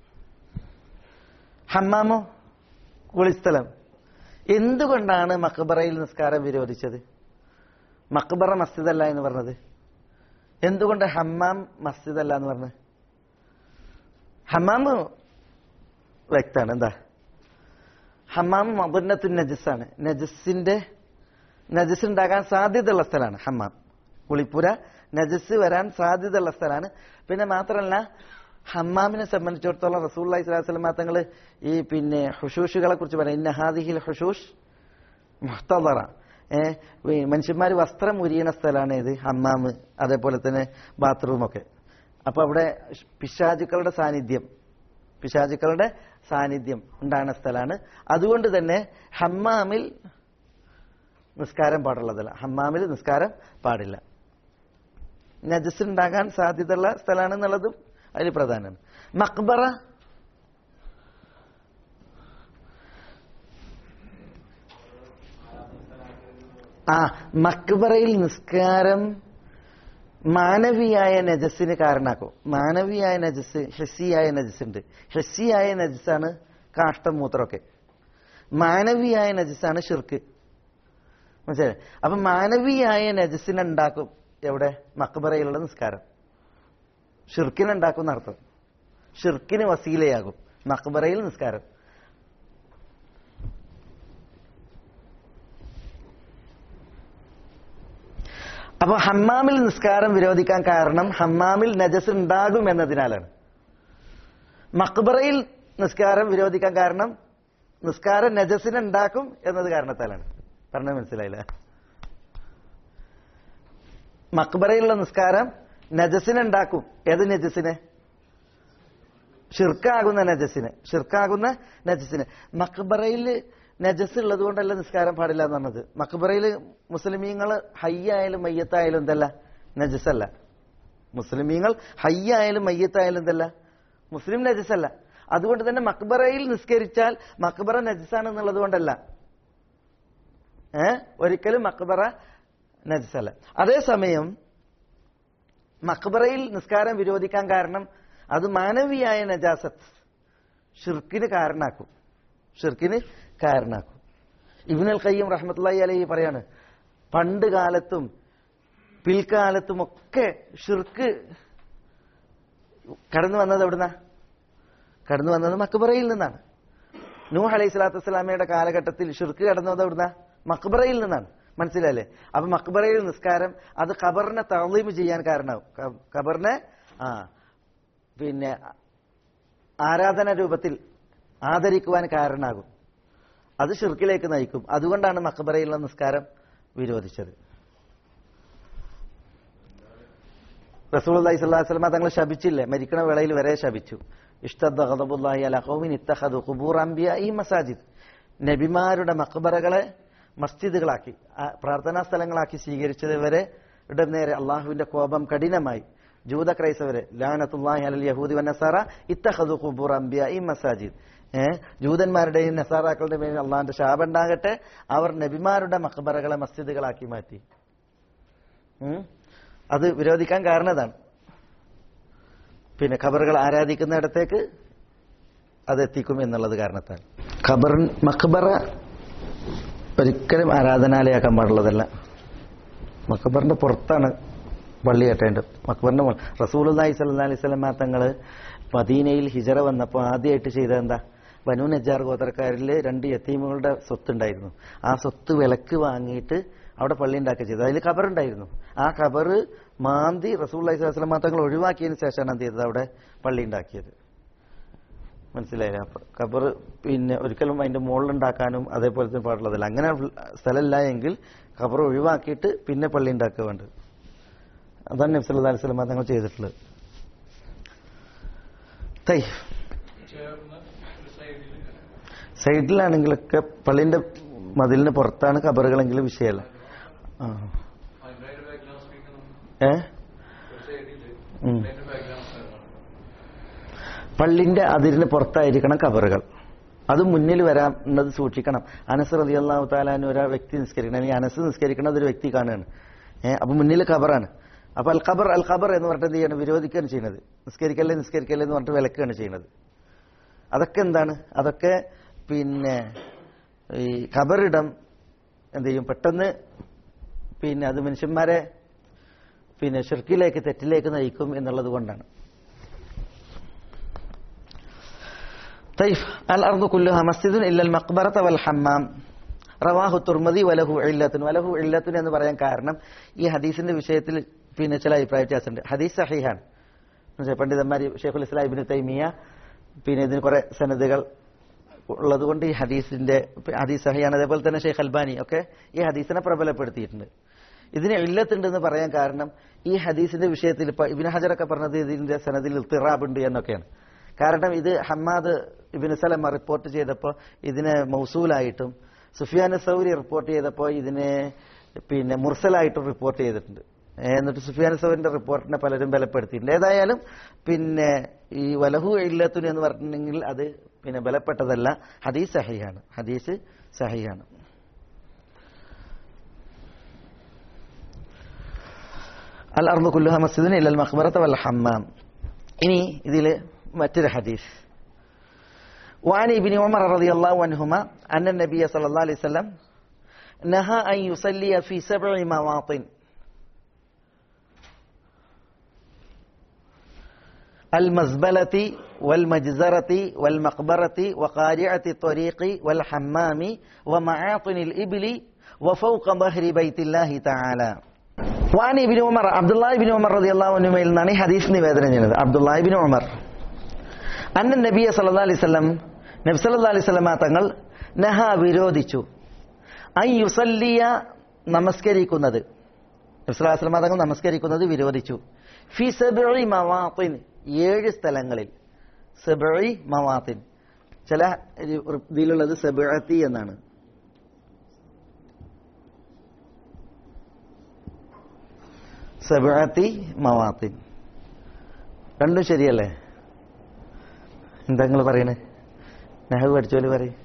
ഹമ്മാമോ കുളിസ്ഥലം എന്തുകൊണ്ടാണ് മക്ബറയിൽ നിസ്കാരം വിരോധിച്ചത് മക്ബറ മസ്ജിദ് അല്ല എന്ന് പറഞ്ഞത് എന്തുകൊണ്ട് ഹമ്മാം മസ്ജിദ് അല്ല എന്ന് പറഞ്ഞത് ഹമ്മാം വ്യക്താണ് എന്താ ഹമ്മാം മബുന്നത്തു നജസ്സാണ് നജസിന്റെ നജസ് ഉണ്ടാകാൻ സാധ്യതയുള്ള സ്ഥലമാണ് ഹമ്മാം കുളിപ്പുര നജസ് വരാൻ സാധ്യതയുള്ള സ്ഥലമാണ് പിന്നെ മാത്രമല്ല ഹമ്മാമിനെ സംബന്ധിച്ചിടത്തോളം റസൂള്ളി സ്വലാസ്ലം തങ്ങൾ ഈ പിന്നെ ഹുഷൂഷുകളെ കുറിച്ച് പറയാം ഇന്ന ഹാദിഹിൽ ഹുഷൂഷ് മുഹ്തറ ഏഹ് മനുഷ്യന്മാർ വസ്ത്രം ഉരിയണ സ്ഥലമാണ് ഇത് ഹമ്മാമ് അതേപോലെ തന്നെ ബാത്റൂമൊക്കെ അപ്പൊ അവിടെ പിശാചുക്കളുടെ സാന്നിധ്യം പിശാചുക്കളുടെ സാന്നിധ്യം ഉണ്ടാകുന്ന സ്ഥലമാണ് അതുകൊണ്ട് തന്നെ ഹമ്മാമിൽ നിസ്കാരം പാടുള്ളതല്ല ഹമ്മാമിൽ നിസ്കാരം പാടില്ല നജസ് ഉണ്ടാകാൻ സാധ്യതയുള്ള സ്ഥലമാണെന്നുള്ളതും അതിൽ പ്രധാനമാണ് മക്ബറ ആ മക്ബറയിൽ നിസ്കാരം മാനവിയായ നജസ്സിന് കാരണമാക്കും മാനവിയായ നജസ് ഹെസ്സിയായ നജസ് ഉണ്ട് ഹെസ്സിയായ നജസ്സാണ് കാഷ്ടം മൂത്രമൊക്കെ മാനവിയായ നജസ്സാണ് ഷിർക്ക് മനസ്സിലായി അപ്പൊ മാനവിയായ നജസ്സിനെ ഉണ്ടാക്കും എവിടെ മക്ബറയിലുള്ള നിസ്കാരം ഷിർക്കിനെ ഉണ്ടാക്കും അർത്ഥം ഷിർക്കിന് വസീലയാകും മക്ബറയിൽ നിസ്കാരം അപ്പൊ ഹമ്മാമിൽ നിസ്കാരം വിരോധിക്കാൻ കാരണം ഹമ്മാമിൽ നജസ് ഉണ്ടാകും എന്നതിനാലാണ് മക്ബറയിൽ നിസ്കാരം വിരോധിക്കാൻ കാരണം നിസ്കാരം നജസിനെ ഉണ്ടാക്കും എന്നത് കാരണത്താലാണ് പറഞ്ഞത് മനസ്സിലായില്ല മക്ബറയിലുള്ള നിസ്കാരം നജസിനെ ഉണ്ടാക്കും ഏത് നജസിനെ ഷിർക്കാകുന്ന നജസിനെ ഷിർക്കാകുന്ന നജസിനെ മക്ബറയിൽ നജസ് ഉള്ളത് കൊണ്ടല്ല നിസ്കാരം പാടില്ല എന്ന് പറഞ്ഞത് മക്ബറയിൽ മുസ്ലിമീങ്ങൾ ഹയ്യായാലും മയ്യത്തായാലും എന്തല്ല നജസല്ല മുസ്ലിമീങ്ങൾ ഹയ്യായാലും മയ്യത്തായാലും എന്തല്ല മുസ്ലിം നജസല്ല അതുകൊണ്ട് തന്നെ മക്ബറയിൽ നിസ്കരിച്ചാൽ മക്ബറ നജസാണ് എന്നുള്ളത് കൊണ്ടല്ല ഏ ഒരിക്കലും മക്ബറ നജസല്ല അതേസമയം മക്ബറയിൽ നിസ്കാരം വിരോധിക്കാൻ കാരണം അത് മാനവിയായ നജാസത്ത് ഷിർക്കിന് കാരണാക്കും ഷിർക്കിന് കാരണാക്കും ഇബ്നുൽ ഖയ്യം റഹ്മത്തുള്ളാഹി അലൈഹി പറയാണ് പണ്ട് കാലത്തും പിൽക്കാലത്തും ഒക്കെ ഷിർക്ക് കടന്നു വന്നത് എവിടുന്ന കടന്നു വന്നത് മക്ബറയിൽ നിന്നാണ് നൂഹ് അലൈഹി സ്വലാത്തു വസ്സലാമയുടെ കാലഘട്ടത്തിൽ ഷിർക്ക് കടന്നു വന്നത് എവിടുന്ന മക്ബറയിൽ നിന്നാണ് മനസ്സിലല്ലേ അപ്പൊ മക്ബറയിൽ നിസ്കാരം അത് ഖബറിനെ തളീമ് ചെയ്യാൻ കാരണമാവും ഖ- ഖബറിനെ ആ പിന്നെ ആരാധന രൂപത്തിൽ ആദരിക്കുവാൻ കാരണമാകും അത് ഷിർക്കിലേക്ക് നയിക്കും അതുകൊണ്ടാണ് മക്ബറയിലുള്ള നിസ്കാരം വിരോധിച്ചത് റസൂൽ അലൈഹി സ്വലാഹു വസ്ലമ തങ്ങൾ ശപിച്ചില്ലേ മരിക്കണ വേളയിൽ വരെ ശപിച്ചു ഇഷ്ടദ്ദുല്ലാഹി അലഹോമിൻ ഇത്തഹദു ഖുബൂർ അംബിയ ഈ മസാജിദ് നബിമാരുടെ മക്ബറകളെ മസ്ജിദുകളാക്കി ആ പ്രാർത്ഥനാ സ്ഥലങ്ങളാക്കി സ്വീകരിച്ചത് വരെ ഇട നേരെ അള്ളാഹുവിന്റെ കോപം കഠിനമായി ജൂത ക്രൈസ്തവരെ ലാനത്തുല്ലാഹി അലൽ യഹൂദി വന്നസാറ ഇത്തഹദു ഖുബൂർ അംബിയ ഈ മസാജിദ് ഏഹ് ജൂതന്മാരുടെയും നസാറാക്കളുടെയും മേൽ അള്ളാഹിന്റെ ശാപുണ്ടാകട്ടെ അവർ നബിമാരുടെ മക്ബറകളെ മസ്ജിദുകളാക്കി മാറ്റി ഉം. അത് വിരോധിക്കാൻ കാരണതാണ് പിന്നെ ഖബറുകൾ ആരാധിക്കുന്നിടത്തേക്ക് അത് എത്തിക്കും എന്നുള്ളത് കാരണത്താൽ ഖബർ മഖബറ ഒരിക്കലും ആരാധനാലയാക്കാൻ പാടുള്ളതല്ല മഖബറിന്റെ പുറത്താണ് പള്ളി കെട്ടേണ്ടത് മഖബറിന്റെ മുകൾ റസൂലുല്ലാഹി സ്വല്ലല്ലാഹി അലൈഹി വസല്ലം തങ്ങള് മദീനയിൽ ഹിജറ വന്നപ്പോൾ ആദ്യമായിട്ട് ചെയ്തത് എന്താ ബനു നജാർ ഗോത്രക്കാരിൽ രണ്ട് യത്തീമുകളുടെ സ്വത്തുണ്ടായിരുന്നു ആ സ്വത്ത് വിലക്ക് വാങ്ങിയിട്ട് അവിടെ പള്ളി ഉണ്ടാക്കുക ചെയ്തത് അതിൽ ഖബറുണ്ടായിരുന്നു ആ ഖബർ മാന്തി റസൂല്ലാഹി സ്വല്ലല്ലാഹി അലൈഹി വസല്ലം തങ്ങൾ ഒഴിവാക്കിയതിന് ശേഷമാണ് എന്ത് ചെയ്തത് അവിടെ പള്ളി ഉണ്ടാക്കിയത് മനസ്സിലായില്ല അപ്പൊ ഖബർ പിന്നെ ഒരിക്കലും അതിന്റെ മുകളിൽ ഉണ്ടാക്കാനും അതേപോലെ തന്നെ പാടുള്ളതല്ല അങ്ങനെ സ്ഥലമില്ല എങ്കിൽ ഖബർ ഒഴിവാക്കിയിട്ട് പിന്നെ പള്ളി ഉണ്ടാക്കുക വേണ്ടത് അതാണ് നബി സല്ലല്ലാഹു അലൈഹി വസല്ലം തങ്ങൾ ചെയ്തിട്ടുള്ളത് തൈ സൈഡിലാണെങ്കിലൊക്കെ പള്ളിന്റെ മതിലിന് പുറത്താണ് ഖബറുകളെങ്കിലും വിഷയമല്ല ആ. ഏ ഉം. പള്ളിന്റെ അതിരിന് പുറത്തായിരിക്കണം കബറുകൾ അത് മുന്നിൽ വരാനുള്ളത് സൂക്ഷിക്കണം അനസ് റതി അള്ളാഹു താലാന് ഒരാ വ്യക്തി നിസ്കരിക്കണം ഈ അനസ് നിസ്കരിക്കണത് ഒരു വ്യക്തി കാണുകയാണ് ഏഹ് അപ്പൊ മുന്നിൽ കബറാണ് അപ്പൊ അൽ ഖബർ അൽ ഖബർ എന്ന് പറഞ്ഞിട്ട് എന്ത് ചെയ്യണം വിരോധിക്കുകയാണ് ചെയ്യുന്നത് നിസ്കരിക്കല്ലേ നിസ്കരിക്കല്ലേ എന്ന് പറഞ്ഞിട്ട് വിലക്കുകയാണ് ചെയ്യുന്നത് അതൊക്കെ എന്താണ് അതൊക്കെ പിന്നെ ഈ ഖബറിടം എന്ത് ചെയ്യും പെട്ടെന്ന് പിന്നെ അത് മനുഷ്യന്മാരെ പിന്നെ ഷിർക്കിലേക്ക് തെറ്റിലേക്ക് നയിക്കും എന്നുള്ളത് കൊണ്ടാണ് طيب الأرض كلها مسجد إلا المقبرة والحمام റവാഹു തുർമതി വലഹു ഇല്ലത്തുൻ വലഹു ഇല്ലത്തുൻ എന്ന് പറയാൻ കാരണം ഈ ഹദീസിന്റെ വിഷയത്തിൽ പിന്നെ ചില അഭിപ്രായ വ്യത്യാസമുണ്ട് ഹദീസ് സഹീഹാണ് എന്നുവെച്ചാൽ പണ്ഡിതന്മാർ ഷെയ്ഖുൽ ഇസ്ലാം ഇബിന് തൈമിയ പിന്നെ ഇതിന് കുറെ സനദുകൾ ഉള്ളതുകൊണ്ട് ഈ ഹദീസിന്റെ ഹദീസ് സഹിയാണ് അതേപോലെ തന്നെ ഷെയ്ഖ് അൽബാനി ഒക്കെ ഈ ഹദീസിനെ പ്രബലപ്പെടുത്തിയിട്ടുണ്ട് ഇതിന് ഇല്ലത്തുണ്ടെന്ന് പറയാൻ കാരണം ഈ ഹദീസിന്റെ വിഷയത്തിൽ ഇപ്പൊ ഇബിന് ഹജറൊക്കെ പറഞ്ഞത് ഇതിന്റെ സനദിൽ ഇത്തിറാബുണ്ട് എന്നൊക്കെയാണ് കാരണം ഇത് ഹമ്മാദ് ഇബിന് സലമ റിപ്പോർട്ട് ചെയ്തപ്പോൾ ഇതിനെ മൗസൂലായിട്ടും സുഫിയാൻ സൗരി റിപ്പോർട്ട് ചെയ്തപ്പോൾ ഇതിനെ പിന്നെ മുർസലായിട്ടും റിപ്പോർട്ട് ചെയ്തിട്ടുണ്ട് ഏ, എന്നിട്ട് സുഫിയാൻ സൗരിന്റെ റിപ്പോർട്ടിനെ പലരും ബലപ്പെടുത്തിയിട്ടുണ്ട് ഏതായാലും പിന്നെ ഈ വലഹു ഇല്ലത്തുന് എന്ന് പറഞ്ഞിട്ടുണ്ടെങ്കിൽ അത് പിന്നെ ബലപ്പെട്ടതല്ല ഹദീസ് സഹിയാണ് ഹദീസ് സഹിയാണ് അൽ അർന്നു കുല്ലുഹ മസ്ജിദിന് ഇല്ലൽ മഖ്ബറത്ത് വൽ ഹമ്മാം ഇനി ഇതിൽ മറ്റൊരു ഹദീസ് وعن ابن عمر رضي الله عنهما أن النبي صلى الله عليه وسلم نهى أن يصلي في سبع مواطن المزبلة والمجزرة والمقبرة وقارعة الطريق والحمام ومعاطن الإبل وفوق ظهر بيت الله تعالى وعن ابن عمر عبد الله بن عمر رضي الله عنهما നിന്നാണ് ഈ ഹദീസ് നിവേദനം ചെയ്യുന്നത് അബ്ദുല്ലാഹി ബിൻ ഉമർ അന്ന നബിയ സല്ലാ അലൈഹി സ്വലം നബി സല്ലാ അലൈഹി സ്വലമ തങ്ങൾ നഹ വിരോധിച്ചു ഐ യുസല്ലിയ നമസ്കരിക്കുന്നത് നബി സല്ലാ സ്വലമ തങ്ങൾ നമസ്കരിക്കുന്നത് വിരോധിച്ചു ഫി സബി മവാത്തിൻ ഏഴ് സ്ഥലങ്ങളിൽ സബി മവാത്തിൻ ചില ഇതിലുള്ളത് സബത്തി എന്നാണ് സബത്തി മവാത്തിൻ രണ്ടും ശരിയല്ലേ എന്താ നിങ്ങൾ പറയണേ നെഹു പഠിച്ചോല് പറയും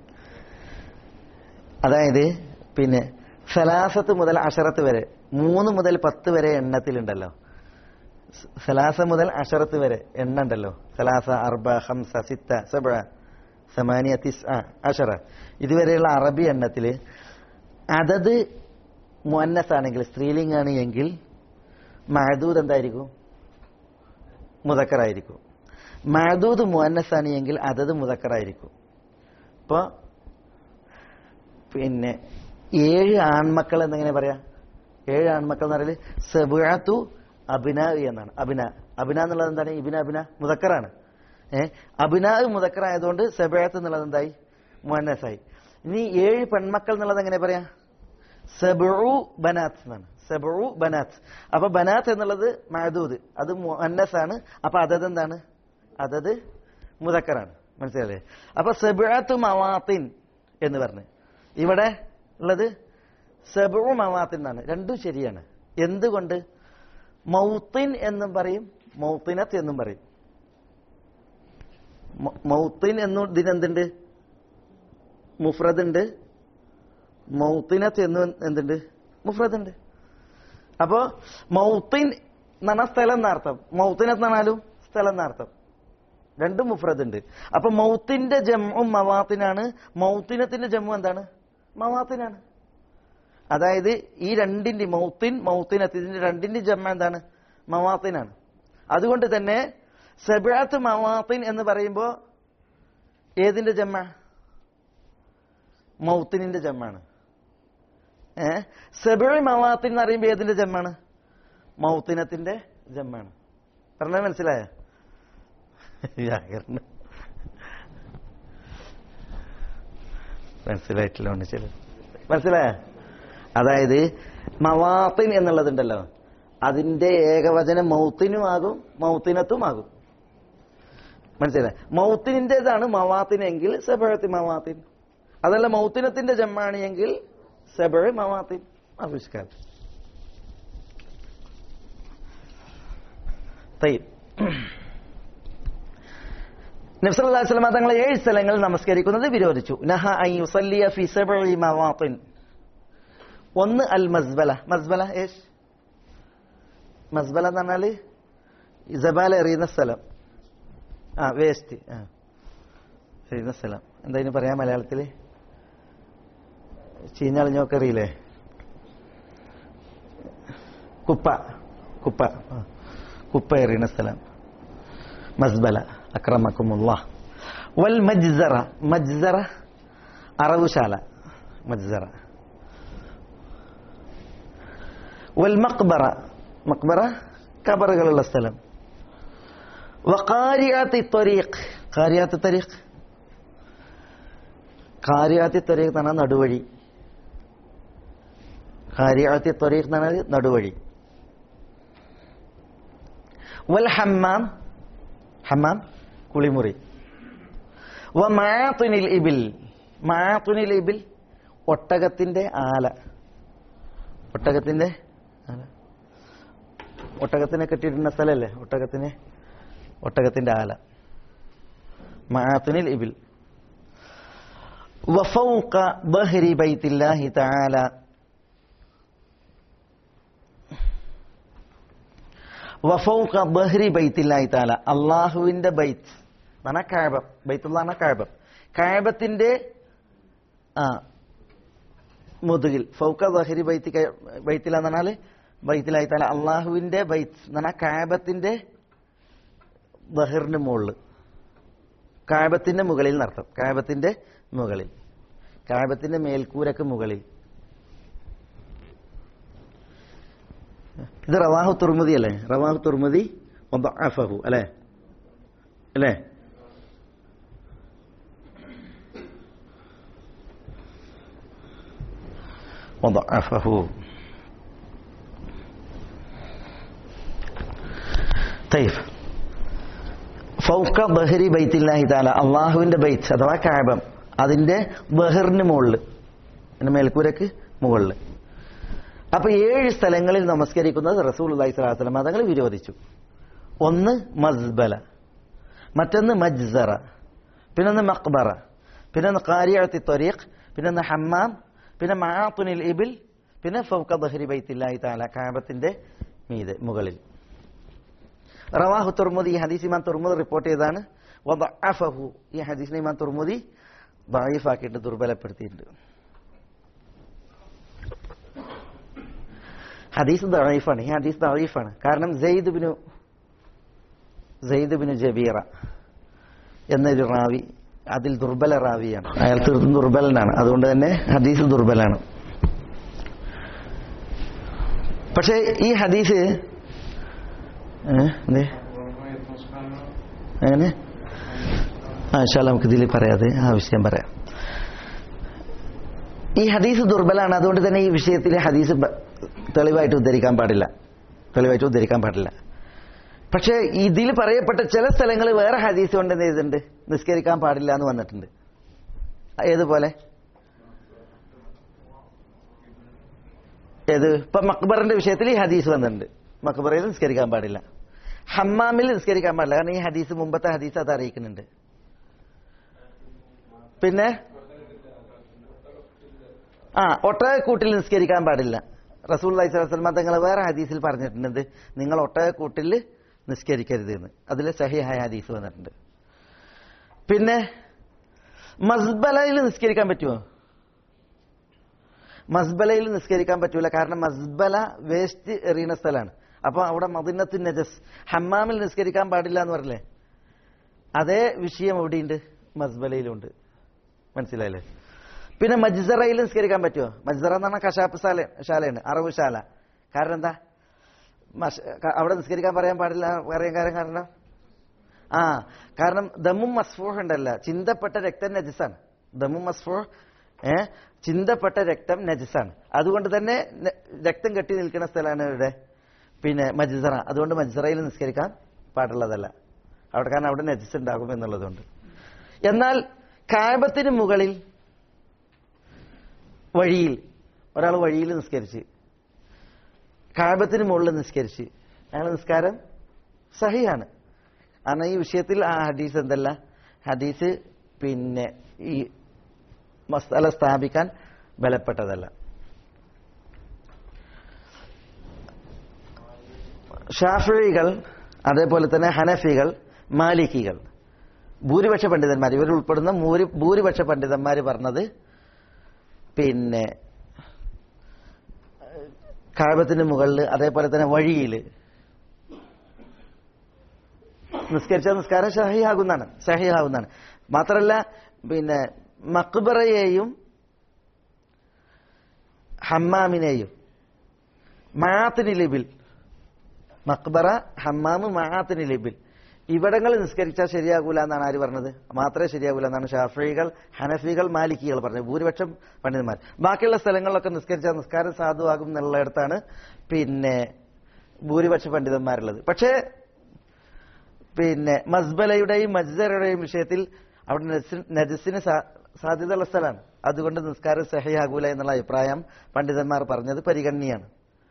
അതായത് പിന്നെ സലാസത്ത് മുതൽ അഷറത്ത് വരെ മൂന്ന് മുതൽ പത്ത് വരെ എണ്ണത്തിലുണ്ടല്ലോ സലാസ മുതൽ അഷറത്ത് വരെ എണ്ണ ഉണ്ടല്ലോ സലാസ അർബ ഹംസ സിത്ത സബ സമാനിയ തിസ് അഷറ ഇതുവരെയുള്ള അറബി എണ്ണത്തിൽ അതത് മുന്നസ് ആണെങ്കിൽ സ്ത്രീലിംഗാണ് എങ്കിൽ മഹദൂദ് എന്തായിരിക്കും മുതക്കറായിരിക്കും മഹദൂദ് മുഅന്നസാണ് എങ്കിൽ അതത് മുതക്കറായിരിക്കും ഇപ്പൊ പിന്നെ ഏഴ് ആൺമക്കൾ എന്നെങ്ങനെ പറയാ ഏഴ് ആൺമക്കൾ എന്ന് പറയുന്നത് സെബുഅത്തു അബിന എന്നാണ് അബിന അബിന എന്നുള്ളത് എന്താണ് ഇബിന അബിന മുതക്കറാണ് ഏഹ് അബിനാവ് മുതക്കറായതുകൊണ്ട് സെബുഅത്ത് എന്നുള്ളത് എന്തായി മുഅന്നസായി ഇനി ഏഴ് പെൺമക്കൾ എന്നുള്ളത് എങ്ങനെ പറയാ സെബു ബനാത്ത് എന്നാണ് സെബു ബനാത്ത് അപ്പൊ ബനാത്ത് എന്നുള്ളത് മഹദൂദ് അത് മുഅന്നസാണ് അപ്പൊ അതത് എന്താണ് അതത് മുതക്കറാണ് മനസ്സിലല്ലേ അപ്പൊ സെബുഅത്തു മവാത്തിൻ എന്ന് പറഞ്ഞ് ഇവിടെ ഉള്ളത് സെബു മവാത്തിൻ എന്നാണ് രണ്ടും ശരിയാണ് എന്തുകൊണ്ട് മൗത്തിൻ എന്നും പറയും മൗത്തിനത്ത് എന്നും പറയും മ- മൗത്തിൻ എന്നും ഇതിനെന്തുണ്ട് മുഫ്രദ് ഉണ്ട് മൗത്തിനത്ത് എന്നും എന്തുണ്ട് മുഫ്രദ് ഉണ്ട് അപ്പോ മൗത്തിൻ എന്ന് പറഞ്ഞാൽ സ്ഥലം എന്നർത്ഥം മൗത്തിനത്ത് എന്നാലും സ്ഥലം എന്നർത്ഥം രണ്ടും മുഫ്രദ് ഉണ്ട് അപ്പൊ മൗത്തിന്റെ ജമ്മും മവാത്തിനാണ് മൗത്തിനത്തിന്റെ ജമ്മു എന്താണ് മവാത്തിനാണ് അതായത് ഈ രണ്ടിന്റെ മൗത്തിൻ മൗത്തിനത്ത് ഇതിന്റെ രണ്ടിന്റെ ജമ്മ എന്താണ് മവാത്തിനാണ് അതുകൊണ്ട് തന്നെ സബാത്ത് മവാത്തിൻ എന്ന് പറയുമ്പോ ഏതിന്റെ ജമ്മ മൗത്തിനിന്റെ ജമ്മാണ് ഏ സെബിഴി മവാത്തിൻ എന്ന് പറയുമ്പോ ഏതിന്റെ ജമ്മാണ് മൗത്തിനത്തിന്റെ ജമ്മാണ് പറഞ്ഞത് മനസ്സിലായോ വ്യാകരണം മനസ്സിലായിട്ടില്ല ഉണ്ട് ചില മനസ്സിലായ അതായത് മവാത്തിൻ എന്നുള്ളതുണ്ടല്ലോ അതിന്റെ ഏകവചനം മൗത്തിനുമാകും മൗത്തിനത്തുമാകും മനസ്സിലായി മൗത്തിനിന്റേതാണ് മവാത്തിനെങ്കിൽ സെബഴത്തി മവാത്തിൻ അതല്ല മൗത്തിനത്തിന്റെ ജമ്മാണ് എങ്കിൽ സെബഴ് മവാത്തിൻ ആവിഷ്കാരം തയ്യം നബ്സല്ലാ സ്വലമ തങ്ങളെ ഏഴ് സ്ഥലങ്ങളിൽ നമസ്കരിക്കുന്നത് വിരോധിച്ചു നഹ ഐ യുസല്ലിയ ഫി സബഇ മവാത്തിൻ ഒന്ന് അൽ മസ്ബല മസ്ബല ഏഷ് മസ്ബല എന്ന് പറഞ്ഞാല് ഇസബാല എറിയുന്ന സ്ഥലം ആ വേസ്റ്റ് ആ എറിയുന്ന സ്ഥലം എന്താ ഇതിന് പറയാ മലയാളത്തില് ചീഞ്ഞളിഞ്ഞൊക്കെ അറിയില്ലേ കുപ്പ കുപ്പ ആ. കുപ്പ എറിയുന്ന സ്ഥലം മസ്ബല അക്രമക്കുമുള്ള വൽ മജ്സറ മജ്സറ അറവുശാല മജ്സറ വൽ മക്ബറ മക്ബറ കബറുകളുള്ള സ്ഥലം വഖാരിയാത്തി ത്വരീഖ് ഖാരിയാത്തി തരീഖ് ഖാരിയാത്തി ത്വരീഖ് എന്ന് പറഞ്ഞാൽ നടുവഴി ഖാരിയാത്തി ത്വരീഖ് എന്ന് പറഞ്ഞാൽ നടുവഴി വൽ ഹമ്മാം ഹമ്മാം കുളിമുറി വ മാത്തുനിൽ ഇബിൽ മാത്തുനിൽ ഇബിൽ ഒട്ടകത്തിന്റെ ആല ഒട്ടകത്തിന്റെ ആല ഒട്ടകത്തിനെ കെട്ടിയിടുന്ന സ്ഥലമല്ലേ ഒട്ടകത്തിന് ഒട്ടകത്തിന്റെ ആല മാത്തുനിൽ ഇബിൽ وفوق ظهر بيت الله تعالى വഫൗക ബഹ്രി ബൈത്തില്ലാഹി താല അള്ളാഹുവിന്റെ ബൈത്ത് എന്നാ കാബം ബൈത്തുള്ള കാബം കാബത്തിന്റെ ആ മുതുകിൽ ഫൗക ബഹ്രി ബൈത്തി ബൈത്തില എന്ന് പറഞ്ഞാല് ബൈത്തിലായി താല അള്ളാഹുവിന്റെ ബൈത്ത് എന്ന് പറഞ്ഞാൽ കാബത്തിന്റെ ബഹറിന് മുകളിൽ കാബത്തിന്റെ മുകളിൽ നടത്തും കാബത്തിന്റെ മുകളിൽ കാബത്തിന്റെ മേൽക്കൂരക്ക് മുകളിൽ ഇത് റവാഹു തുർമുദി അല്ലേ റവാഹു തുർമുദി വضعفه അല്ലേ അല്ലേ وضعفه طيب ഫൗക്ക ബഹരി ബൈത്തില്ലാഹി താല അള്ളാഹുവിന്റെ ബൈത്ത് അഥവാ കാബം അതിന്റെ ബഹറിന് മുകളിൽ അതിന്റെ മേൽക്കൂരക്ക് മുകളിൽ അപ്പൊ ഏഴ് സ്ഥലങ്ങളിൽ നമസ്കരിക്കുന്നത് റസൂൽ അള്ളഹി സ്വലാസ്ലം അതങ്ങൾ വിരോധിച്ചു ഒന്ന് മസ്ബല മറ്റൊന്ന് മജ്സറ പിന്നൊന്ന് മക്ബറ പിന്നൊന്ന് കാരിയത്തി ത്വരീഖ് പിന്നൊന്ന് ഹമ്മാം പിന്നെ മാത്തുനിൽ ഇബിൽ പിന്നെ ഫൗക്ക ബഹരി ബൈത്തില്ലാഹി താല കാബത്തിന്റെ മീതെ മുകളിൽ റവാഹു തുർമുദി ഈ ഹദീസ് ഇമാൻ തുർമുദ് റിപ്പോർട്ട് ചെയ്താണ് വദഅഫഹു ഈ ഹദീസിനെ ഇമാൻ തുർമുദി ദഈഫാക്കിയിട്ട് ദുർബലപ്പെടുത്തിയിട്ടുണ്ട് ഹദീസ് ദഈഫാണ് ഈ ഹദീസ് ദഈഫാണ് കാരണം സെയ്ദ് ബിനു സെയ്ദ് ബിനു ജബീറ എന്നൊരു റാവി അതിൽ ദുർബല റാവിയാണ് അയാൾ തീർത്തും ദുർബലനാണ് അതുകൊണ്ട് തന്നെ ഹദീസ് ദുർബലാണ് പക്ഷേ ഈ ഹദീസ് ഏ? എന്തേ അങ്ങനെ ആ ശാല നമുക്ക് ഇതിൽ പറയാതെ ആ വിഷയം പറയാം ഈ ഹദീസ് ദുർബലാണ് അതുകൊണ്ട് തന്നെ ഈ വിഷയത്തിൽ ഹദീസ് ബ- തെളിവായിട്ട് ഉദ്ധരിക്കാൻ പാടില്ല തെളിവായിട്ട് ഉദ്ധരിക്കാൻ പാടില്ല പക്ഷേ ഇതിൽ പറയപ്പെട്ട ചില സ്ഥലങ്ങൾ വേറെ ഹദീസ് കൊണ്ട് എന്ത് ചെയ്തിട്ടുണ്ട് നിസ്കരിക്കാൻ പാടില്ല എന്ന് വന്നിട്ടുണ്ട് ഏതുപോലെ ഏത് ഇപ്പൊ മക്ബറിന്റെ വിഷയത്തിൽ ഈ ഹദീസ് വന്നിട്ടുണ്ട് മക്ബറയിൽ നിസ്കരിക്കാൻ പാടില്ല ഹമ്മാമിൽ നിസ്കരിക്കാൻ പാടില്ല കാരണം ഈ ഹദീസ് മുമ്പത്തെ ഹദീസ് അത് അറിയിക്കുന്നുണ്ട് പിന്നെ ആ ഒട്ടകക്കൂട്ടിൽ നിസ്കരിക്കാൻ പാടില്ല റസൂൽ അലൈഹിസ്ലാം തങ്ങൾ വേറെ ഹദീസിൽ പറഞ്ഞിട്ടുണ്ട് എന്ത്? നിങ്ങൾ ഒട്ടകക്കൂട്ടിൽ നിസ്കരിക്കരുത് എന്ന് അതിൽ സഹിഹായ ഹദീസ് വന്നിട്ടുണ്ട് പിന്നെ മസ്ബലയിൽ നിസ്കരിക്കാൻ പറ്റുമോ മസ്ബലയിൽ നിസ്കരിക്കാൻ പറ്റൂല കാരണം മസ്ബല വേസ്റ്റ് എറിയുന്ന സ്ഥലമാണ് അപ്പൊ അവിടെ മദിനത്തു നജസ് ഹമ്മാമിൽ നിസ്കരിക്കാൻ പാടില്ല എന്ന് പറഞ്ഞില്ലേ അതേ വിഷയം എവിടെയുണ്ട് മസ്ബലയിലുണ്ട് മനസ്സിലായില്ലേ പിന്നെ മജ്സറയിൽ നിസ്കരിക്കാൻ പറ്റുമോ മജ്സറ എന്ന് പറഞ്ഞാൽ കശാപ്പ് ശാല ശാലയാണ് അറവ് ശാല കാരണം എന്താ മഷ- ക- അവിടെ നിസ്കരിക്കാൻ പറയാൻ പാടില്ല പറയാൻ കാര്യം കാരണം ആ കാരണം ദമ്മും മസ്ഫൂഹ് ഉണ്ടല്ല ചിന്തപ്പെട്ട രക്തം നജസാണ് ദമ്മും മസ്ഫൂഹ് ഏ ചിന്തപ്പെട്ട രക്തം നജസാണ് അതുകൊണ്ട് തന്നെ ന- രക്തം കെട്ടി നിൽക്കുന്ന സ്ഥലമാണ് ഇവിടെ പിന്നെ മജ്സറ അതുകൊണ്ട് മജ്സറയിൽ നിസ്കരിക്കാൻ പാടുള്ളതല്ല അവിടെ കാരണം അവിടെ നജസ് ഉണ്ടാകും എന്നുള്ളതുകൊണ്ട് എന്നാൽ കാബത്തിന് മുകളിൽ വഴിയിൽ ഒരാൾ വഴിയിൽ നിസ്കരിച്ച് കാബത്തിന് മുകളിൽ നിസ്കരിച്ച് അയാൾ നിസ്കാരം സഹിയാണ് കാരണം ഈ വിഷയത്തിൽ ആ ഹദീസ് എന്തല്ല ഹദീസ് പിന്നെ ഈ മസാല സ്ഥാപിക്കാൻ ബലപ്പെട്ടതല്ല ഷാഫികൾ അതേപോലെ തന്നെ ഹനഫികൾ മാലിക്കികൾ ഭൂരിപക്ഷ പണ്ഡിതന്മാർ ഇവർ ഉൾപ്പെടുന്ന ഭൂരി ഭൂരിപക്ഷ പണ്ഡിതന്മാർ പറഞ്ഞത് പിന്നെ കാഴബത്തിന് മുകളിൽ അതേപോലെ തന്നെ വഴിയിൽ നിസ്കരിച്ച നിസ്കാരം ഷഹിയാകുന്നതാണ് ഷഹിയാകുന്നതാണ് മാത്രമല്ല പിന്നെ മക്ബറയെയും ഹമ്മാമിനെയും മാത്തിന് ലിബിൽ മക്ബറ ഹമ്മാമ് മാത്തിന് ലിബിൽ ഇവിടങ്ങൾ നിസ്കരിച്ചാൽ ശരിയാകൂല എന്നാണ് ആര് പറഞ്ഞത് മാത്രമേ ശരിയാകൂല എന്നാണ് ഷാഫികൾ ഹനഫികൾ മാലിക്കികൾ പറഞ്ഞത് ഭൂരിപക്ഷം പണ്ഡിതന്മാർ ബാക്കിയുള്ള സ്ഥലങ്ങളിലൊക്കെ നിസ്കരിച്ചാൽ നിസ്കാരം സാധുവാകും എന്നുള്ളിടത്താണ് പിന്നെ ഭൂരിപക്ഷ പണ്ഡിതന്മാരുള്ളത് പക്ഷേ പിന്നെ മസ്ബലയുടെയും മജ്ദറുടെയും വിഷയത്തിൽ അവിടെ നജസിന് നജസിന് സാ- സാധ്യതയുള്ള സ്ഥലമാണ് അതുകൊണ്ട് നിസ്കാരം സഹയാകൂല എന്നുള്ള അഭിപ്രായം പണ്ഡിതന്മാർ പറഞ്ഞത് പരിഗണനീയാണ്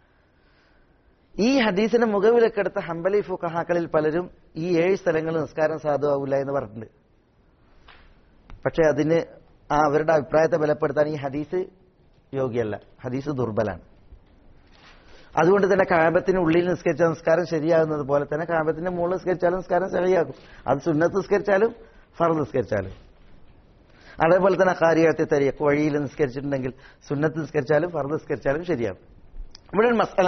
ഈ ഹദീസിനെ മുഖവിലക്കെടുത്ത ഹംബലി ഫുഖഹാക്കളിൽ പലരും ഈ ഏഴ് സ്ഥലങ്ങളിൽ നിസ്കാരം സാധുവാകില്ല എന്ന് പറഞ്ഞിട്ടുണ്ട് പക്ഷെ അതിന് ആ അവരുടെ അഭിപ്രായത്തെ ബലപ്പെടുത്താൻ ഈ ഹദീസ് യോഗ്യല്ല ഹദീസ് ദുർബലാണ് അതുകൊണ്ട് തന്നെ കാബത്തിന് ഉള്ളിൽ നിസ്കരിച്ച നിസ്കാരം ശരിയാകുന്നത് പോലെ തന്നെ കാബത്തിന്റെ മുകളിൽ നിസ്കരിച്ചാലും നിസ്കാരം ശരിയാകും അത് സുന്നത്ത് നിസ്കരിച്ചാലും ഫറ നിസ്കരിച്ചാലും അതേപോലെ തന്നെ കാര്യത്തെ തരിക വഴിയിൽ നിസ്കരിച്ചിട്ടുണ്ടെങ്കിൽ സുന്നത്ത് നിസ്കരിച്ചാലും ഫറ നിസ്കരിച്ചാലും ശരിയാകും ഇവിടെ ഒരു മസല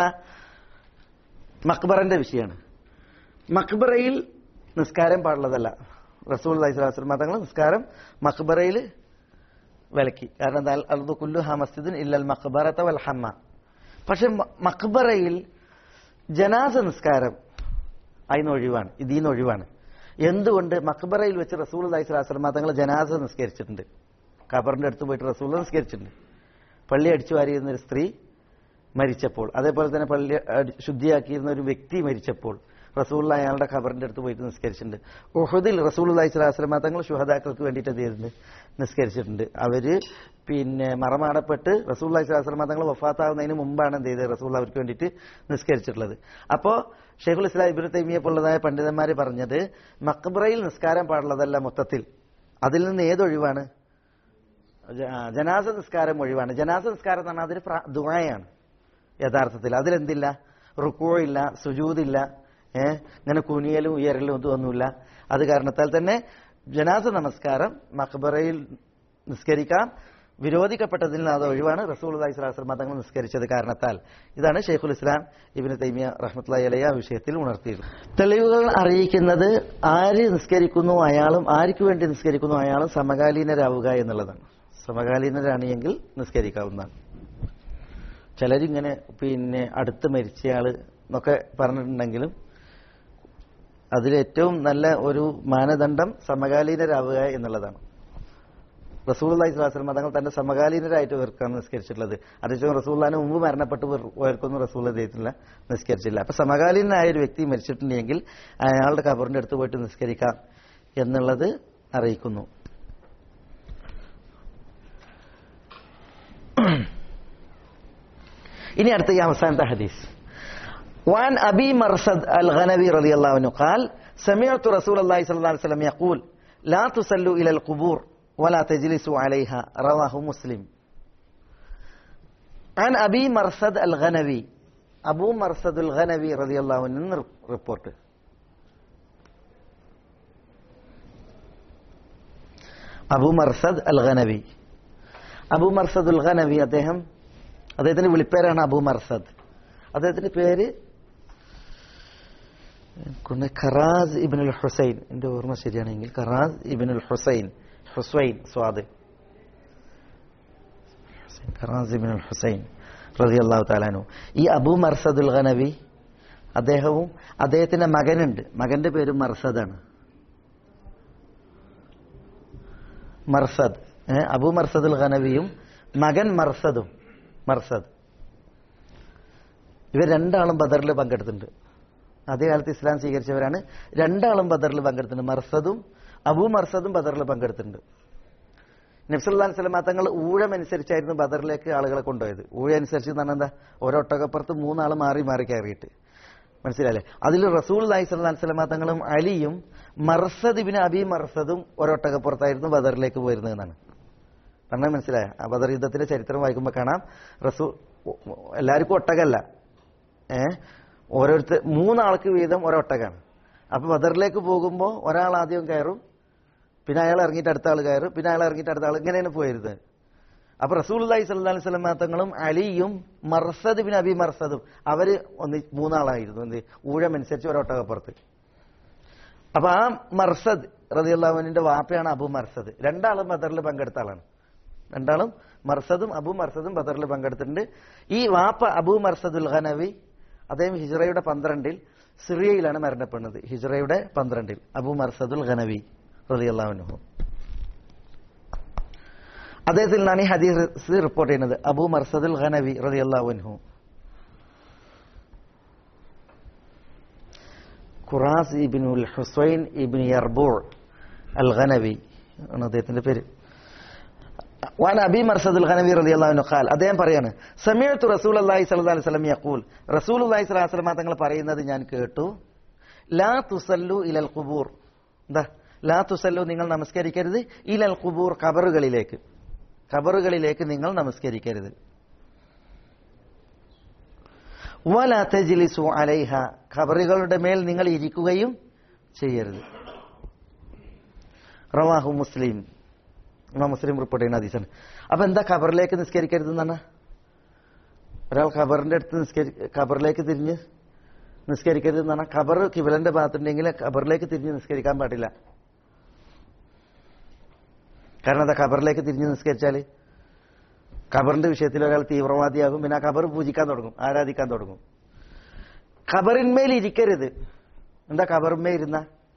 മക്ബറിന്റെ വിഷയമാണ് മക്ബറയിൽ നിസ്കാരം പാടുള്ളതല്ല റസൂൽ അലൈഹിസ്ലാം തങ്ങൾ നിസ്കാരം മക്ബറയിൽ വിലക്കി കാരണം എന്താ അൽദു കുല്ലു ഹ മസ്ജിദിൻ ഇല്ലൽ മക്ബറത്ത വൽ ഹമ്മ പക്ഷെ മ- മക്ബറയിൽ ജനാസ നിസ്കാരം അതിന് ഒഴിവാണ് ഇതിന്ന് ഒഴിവാണ് എന്തുകൊണ്ട് മക്ബറയിൽ വെച്ച് റസൂൽ അലൈഹിസ്ലാം തങ്ങൾ ജനാസ നിസ്കരിച്ചിട്ടുണ്ട് ഖബറിന്റെ അടുത്ത് പോയിട്ട് റസൂൽ നിസ്കരിച്ചിട്ടുണ്ട് പള്ളി അടിച്ചു വാരിയിരുന്ന ഒരു സ്ത്രീ മരിച്ചപ്പോൾ അതേപോലെ തന്നെ പള്ളി അടി- ശുദ്ധിയാക്കിയിരുന്ന ഒരു വ്യക്തി മരിച്ചപ്പോൾ റസൂള്ള അയാളുടെ ഖബറിന്റെ അടുത്ത് പോയിട്ട് നിസ്കരിച്ചിട്ടുണ്ട് ഉഹദിൽ റസൂൽ അള്ളാഹിസ്ലാസ്ലമ തങ്ങൾ ശുഹദാക്കൾക്ക് വേണ്ടിയിട്ട് എന്ത് ചെയ്തിട്ടുണ്ട് നിസ്കരിച്ചിട്ടുണ്ട് അവര് പിന്നെ മറമാടപ്പെട്ട് റസൂൽ അള്ളാഹിസ്ലാസ്ലമ തങ്ങൾ വഫാത്താവുന്നതിന് മുമ്പാണ് എന്ത് ചെയ്തത് റസൂൽ അവർക്ക് വേണ്ടിയിട്ട് നിസ്കരിച്ചിട്ടുള്ളത് അപ്പോ ഷെയ്ഖുൽ ഇസ്ലാം ഇബിന് തൈമിയെ പോലുള്ളതായ പണ്ഡിതന്മാര് പറഞ്ഞത് മക്ബറയിൽ നിസ്കാരം പാടുള്ളതല്ല മൊത്തത്തിൽ അതിൽ നിന്ന് ഏതൊഴിവാണ് ജ- ആ, ജനാസ നിസ്കാരം ഒഴിവാണ് ജനാസ നിസ്കാരം എന്ന് പറഞ്ഞാൽ അതൊരു പ്ര- ദുആയാണ് യഥാർത്ഥത്തിൽ അതിലെന്തില്ല റുക്കോയില്ല സുജൂതില്ല ഏഹ് ഇങ്ങനെ കുനിയലും ഉയരലും ഇതൊന്നുമില്ല അത് കാരണത്താൽ തന്നെ ജനാസ നമസ്കാരം മക്ബറയിൽ നിസ്കരിക്കാം വിരോധിക്കപ്പെട്ടതിൽ നിന്ന് അത് ഒഴിവാണ് റസൂൽ അലൈഹി സ്വലാസ്ലം തങ്ങൾ നിസ്കരിച്ചത് കാരണത്താൽ ഇതാണ് ഷെയ്ഖുൽ ഇസ്ലാം ഇബിന് തൈമിയ റഹ്മത്തുള്ളി അലയ ആ വിഷയത്തിൽ ഉണർത്തിയത് തെളിവുകൾ അറിയിക്കുന്നത് ആര് നിസ്കരിക്കുന്നു അയാളും ആർക്ക് വേണ്ടി നിസ്കരിക്കുന്നു അയാളും സമകാലീനരാവുക എന്നുള്ളതാണ് സമകാലീനരാണ് എങ്കിൽ നിസ്കരിക്കാവുന്നതാണ് ചിലരിങ്ങനെ പിന്നെ അടുത്ത് മരിച്ചയാള് എന്നൊക്കെ പറഞ്ഞിട്ടുണ്ടെങ്കിലും അതിലേറ്റവും നല്ല ഒരു മാനദണ്ഡം സമകാലീനരാവുക എന്നുള്ളതാണ് റസൂള്ളി സ്വലാസ്ലം തങ്ങൾ തന്റെ സമകാലീനരായിട്ട് ഇവർക്കാണ് നിസ്കരിച്ചിട്ടുള്ളത് അതേസമയം റസൂള്ളാന് മുമ്പ് മരണപ്പെട്ട് ഇവർക്കൊന്നും റസൂൾ ചെയ്തിട്ടില്ല നിസ്കരിച്ചില്ല അപ്പൊ സമകാലീനായ ഒരു വ്യക്തി മരിച്ചിട്ടുണ്ടെങ്കിൽ അയാളുടെ കബറിന്റെ അടുത്ത് പോയിട്ട് നിസ്കരിക്കാം എന്നുള്ളത് അറിയിക്കുന്നു ഇനി അടുത്ത ഈ അവസാനത്തെ ഹദീസ് وعن أبي مرصد الغنوي رضي الله عنه قال سمعت رسول الله صلى الله عليه وسلم يقول لا تصلوا إلى القبور ولا تجلسوا عليها رواه مسلم عن أبي مرصد الغنوي أبو مرصد الغنوي رضي الله عنه ريبورت അബു മർസദ് അൽ ഖനവി അബു മർസദ് ഉൽ ഖനവി അദ്ദേഹം അദ്ദേഹത്തിന്റെ വിളിപ്പേരാണ് അബു മർസദ് അദ്ദേഹത്തിന്റെ പേര് പിന്നെ ഖറാസ് ഇബിനുൽ ഹുസൈൻ എന്റെ ഓർമ്മ ശരിയാണെങ്കിൽ ഖറാസ് ഇബിനുൽ ഹുസൈൻ ഹുസൈൻ സ്വാദ് ഖറാസ് ഇബിനുൽ ഹുസൈൻ റതി അള്ളാഹു താലാനു ഈ അബു മർസദുൽ ഖനവി അദ്ദേഹവും അദ്ദേഹത്തിന്റെ മകനുണ്ട് മകന്റെ പേര് മർസദാണ് മർസദ് ഏ, അബു മർസദുൽ ഖനവിയും മകൻ മർസദും മർസദ് ഇവർ രണ്ടാളും ബദറിൽ പങ്കെടുത്തിട്ടുണ്ട് അതേ കാലത്ത് ഇസ്ലാം സ്വീകരിച്ചവരാണ് രണ്ടാളും ബദറിൽ പങ്കെടുത്തിട്ടുണ്ട് മർസദും അബു മർസദും ബദറിൽ പങ്കെടുത്തിട്ടുണ്ട് നബ്സല്ലാ സ്വലമ തങ്ങൾ ഊഴമനുസരിച്ചായിരുന്നു ബദറിലേക്ക് ആളുകളെ കൊണ്ടുപോയത് ഊഴ അനുസരിച്ച് എന്ന് പറഞ്ഞാൽ എന്താ ഓരോ ഒട്ടകപ്പുറത്ത് മൂന്നാൾ മാറി മാറി കയറിയിട്ട് മനസ്സിലായില്ലേ അതിൽ റസൂൽ അലൈഹി സ്വലാം സ്വലമ തങ്ങളും അലിയും മർസദ് ഇബിന് അബി മർസദും ഒരൊട്ടകപ്പുറത്തായിരുന്നു ബദറിലേക്ക് പോയിരുന്നതെന്നാണ് പറഞ്ഞാൽ മനസ്സിലായ ആ ബദർ യുദ്ധത്തിന്റെ ചരിത്രം വായിക്കുമ്പോൾ കാണാം റസൂൽ എല്ലാവർക്കും ഒട്ടകല്ല ഏ ഓരോരുത്തർ മൂന്നാൾക്ക് വീതം ഒരൊട്ടകാണ് അപ്പൊ ബദറിലേക്ക് പോകുമ്പോൾ ഒരാൾ ആദ്യം കയറും പിന്നെ അയാൾ ഇറങ്ങിയിട്ട് അടുത്ത ആൾ കയറും പിന്നെ അയാൾ ഇറങ്ങിയിട്ട് അടുത്ത ആൾ ഇങ്ങനെയാണ് പോയിരുന്നത് അപ്പൊ റസൂൽല്ലാഹി സല്ലല്ലാഹു അലൈഹി വസല്ലം തങ്ങളും അലിയും മർസദ് ബിൻ അബി മർസദും അവര് ഒന്ന് മൂന്നാളായിരുന്നു എന്ത് ഊഴമനുസരിച്ച് ഒരൊട്ടകപ്പുറത്ത് അപ്പൊ ആ മർസദ് റതിയുള്ളവനിന്റെ വാപ്പയാണ് അബു മർസദ് രണ്ടാളും ബദറിൽ പങ്കെടുത്ത ആളാണ് രണ്ടാളും മർസദും അബു മർസദും ബദറിൽ പങ്കെടുത്തിട്ടുണ്ട് ഈ വാപ്പ അബു മർസദുൽ ഖനവി അദ്ദേഹം ഹിജ്റയുടെ പന്ത്രണ്ടിൽ സിറിയയിലാണ് മരണപ്പെടുന്നത് ഹിജ്റയുടെ പന്ത്രണ്ടിൽ അബു മർസദുൽ ഖനവി റളിയല്ലാഹു അദ്ദേഹത്തിൽ നിന്നാണ് ഈ ഹദീസ് റിപ്പോർട്ട് ചെയ്യുന്നത് അബു മർസദുൽ ഖനവി റളിയല്ലാഹു അൻഹു ഖുറാസ് ഇബ്നുൽ ഹുസൈൻ ഇബ്നു യർബൂർ അൽ ഖനവി ആണ് അദ്ദേഹത്തിന്റെ പേര് വാൻ അബി മർസദ് അൽ ഖനവി റളിയല്ലാഹു അൻഹു ഖാൽ അദ്ദേഹം പറയാണ് സമീഅത്തു റസൂലുള്ളാഹി സ്വല്ലല്ലാഹു അലൈഹി വസല്ലം യഖൂൽ റസൂലുള്ളാഹി സ്വല്ലല്ലാഹു അലൈഹി വസല്ലം തങ്ങൾ പറയുന്നത് ഞാൻ കേട്ടു ലാ തുസല്ലു ഇലൽ ഖുബൂർ എന്താ ലാ തുസല്ലു നിങ്ങൾ നമസ്കരിക്കരുത് ഇലൽ ഖുബൂർ ഖബറുകളിലേക്ക് ഖബറുകളിലേക്ക് നിങ്ങൾ നമസ്കരിക്കരുത് വല തജ്ലിസു അലൈഹ ഖബറുകളുടെ മേൽ നിങ്ങൾ ഇരിക്കുകയും ചെയ്യരുത് റവാഹു മുസ്ലിം ഇമാം മുസ്ലിം റിപ്പോർട്ട് ചെയ്യുന്ന ഹദീസാണ് അപ്പൊ എന്താ ഖബറിലേക്ക് നിസ്കരിക്കരുത് എന്നാണ് ഒരാൾ ഖബറിന്റെ അടുത്ത് നിസ്കരി ഖബറിലേക്ക് തിരിഞ്ഞ് നിസ്കരിക്കരുത് എന്നാണ് ഖബർ കിബിലന്റെ ഭാഗത്തുണ്ടെങ്കിൽ ഖബറിലേക്ക് തിരിഞ്ഞ് നിസ്കരിക്കാൻ പാടില്ല കാരണം എന്താ ഖബറിലേക്ക് തിരിഞ്ഞ് നിസ്കരിച്ചാൽ ഖബറിന്റെ വിഷയത്തിൽ ഒരാൾ തീവ്രവാദിയാകും പിന്നെ ആ ഖബർ പൂജിക്കാൻ തുടങ്ങും ആരാധിക്കാൻ തുടങ്ങും ഖബറിന്മേൽ ഇരിക്കരുത് എന്താ ഖബറിന്മേൽ ഇരുന്ന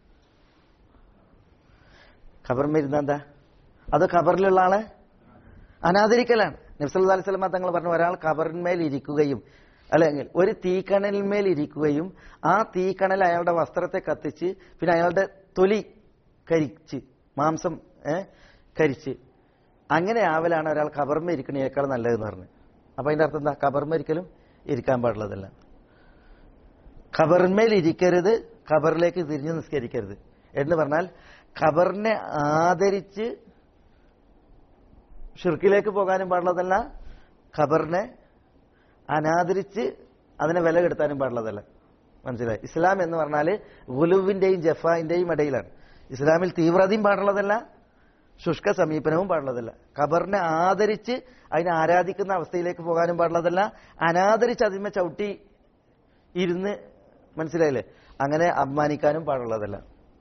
ഖബറിന്മേൽ ഇരുന്ന എന്താ അത് ഖബറിലുള്ള ആളെ അനാദരിക്കലാണ് നബ്സല്ലാ അലൈഹി സ്വലമ തങ്ങൾ പറഞ്ഞു ഒരാൾ ഖബറിന്മേൽ ഇരിക്കുകയും അല്ലെങ്കിൽ ഒരു തീക്കണലിന്മേൽ ഇരിക്കുകയും ആ തീക്കണൽ അയാളുടെ വസ്ത്രത്തെ കത്തിച്ച് പിന്നെ അയാളുടെ തൊലി കരിച്ച് മാംസം ഏ, കരിച്ച് അങ്ങനെ ആവലാണ് ഒരാൾ ഖബർമ ഇരിക്കണേക്കാൾ നല്ലതെന്ന് പറഞ്ഞു അപ്പൊ അതിന്റെ അർത്ഥം എന്താ ഖബർമ ഒരിക്കലും ഇരിക്കാൻ പാടുള്ളതല്ല ഖബറിന്മേൽ ഇരിക്കരുത് ഖബറിലേക്ക് തിരിഞ്ഞു നിസ്കരിക്കരുത് എന്ന് പറഞ്ഞാൽ ഖബറിനെ ആദരിച്ച് ഷിർക്കിലേക്ക് പോകാനും പാടുള്ളതല്ല ഖബറിനെ അനാദരിച്ച് അതിനെ വില കെടുത്താനും പാടുള്ളതല്ല മനസ്സിലായി ഇസ്ലാം എന്ന് പറഞ്ഞാൽ ഗുലുവിന്റെയും ജഫാന്റെയും ഇടയിലാണ് ഇസ്ലാമിൽ തീവ്രതയും പാടുള്ളതല്ല ശുഷ്ക സമീപനവും പാടുള്ളതല്ല ഖബറിനെ ആദരിച്ച് അതിനെ ആരാധിക്കുന്ന അവസ്ഥയിലേക്ക് പോകാനും പാടുള്ളതല്ല അനാദരിച്ച് അതിന്മേ ചവിട്ടി ഇരുന്ന് മനസ്സിലായില്ലേ അങ്ങനെ അപമാനിക്കാനും പാടുള്ളതല്ല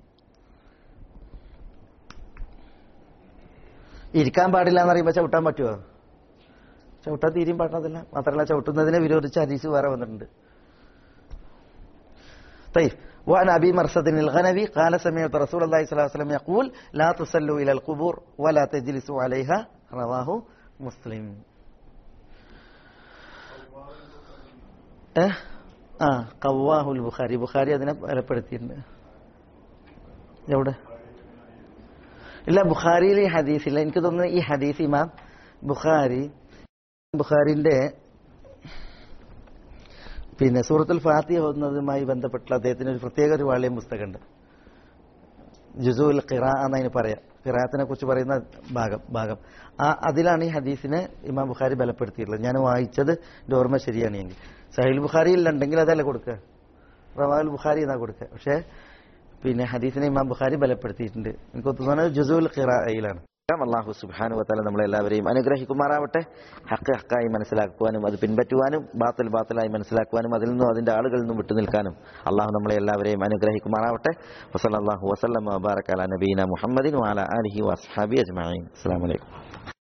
ഇരിക്കാൻ പാടില്ല എന്ന് പറയുമ്പോൾ ചവിട്ടാൻ പറ്റുമോ ചവിട്ടാൻ തീരെയും പാടുന്നതല്ല മാത്രമല്ല ചവിട്ടുന്നതിനെ വിരോധിച്ച് ഹദീസ് വേറെ വന്നിട്ടുണ്ട് طيب وعن ابي مرصد الغنوي قال سمعت رسول الله صلى الله عليه وسلم يقول لا تصلوا الى القبور ولا تجلسوا عليها رواه مسلم ഏഹ് ആ കവാഹുൽ ബുഖാരി ബുഖാരി അതിനെ ബലപ്പെടുത്തിയിട്ടുണ്ട് എവിടെ ഇല്ല ബുഖാരിയിൽ ഈ ഹദീസില്ല എനിക്ക് തോന്നുന്നു ഈ ഹദീസ് ഇമാം ബുഖാരി ബുഖാരിന്റെ പിന്നെ സൂറത്തുൽ ഫാത്തിഹ ഓതുന്നതുമായി ബന്ധപ്പെട്ടുള്ള അദ്ദേഹത്തിന് ഒരു പ്രത്യേക ഒരു വാള്യം പുസ്തകമുണ്ട് ജുസുൽ ഖിറ എന്നതിന് പറയാം ഖിറാത്തിനെ കുറിച്ച് പറയുന്ന ഭാഗം ഭാഗം ആ അതിലാണ് ഈ ഹദീസിനെ ഇമാം ബുഖാരി ബലപ്പെടുത്തിയിട്ടുള്ളത് ഞാൻ വായിച്ചത് എൻ്റെ ഓർമ്മ ശരിയാണ് എങ്കിൽ സഹീൽ ബുഖാരിയിലുണ്ടെങ്കിൽ അതല്ല കൊടുക്കുക റവാൽ ബുഖാരി എന്നാ കൊടുക്കുക പക്ഷേ പിന്നെ ഹദീസിനെ ഇമാം ബുഖാരി ബലപ്പെടുത്തിയിട്ടുണ്ട് എനിക്ക് തോന്നുന്നത് ജുസുൽ ഖിറയിലാണ് അള്ളാഹു സുബാനു വത്താല നമ്മളെല്ലാവരെയും അനുഗ്രഹിക്കുമാറാവട്ടെ ഹക്ക് ഹക്കായി മനസ്സിലാക്കുവാനും അത് പിൻപറ്റുവാനും ബാത്തിൽ ബാത്തിലായി മനസ്സിലാക്കുവാനും അതിൽ നിന്നും അതിന്റെ ആളുകളിൽ നിന്നും വിട്ടുനിൽക്കാനും അള്ളാഹു നമ്മളെ എല്ലാവരെയും അനുഗ്രഹിക്കുമാറാവട്ടെ വസല്ലാഹു വസ്ലം വബാറക്കാല നബീന മുഹമ്മദിൻ വാല അലഹി വസ്ഹാബി അജ്മാൻ അസ്സാം വലൈക്കും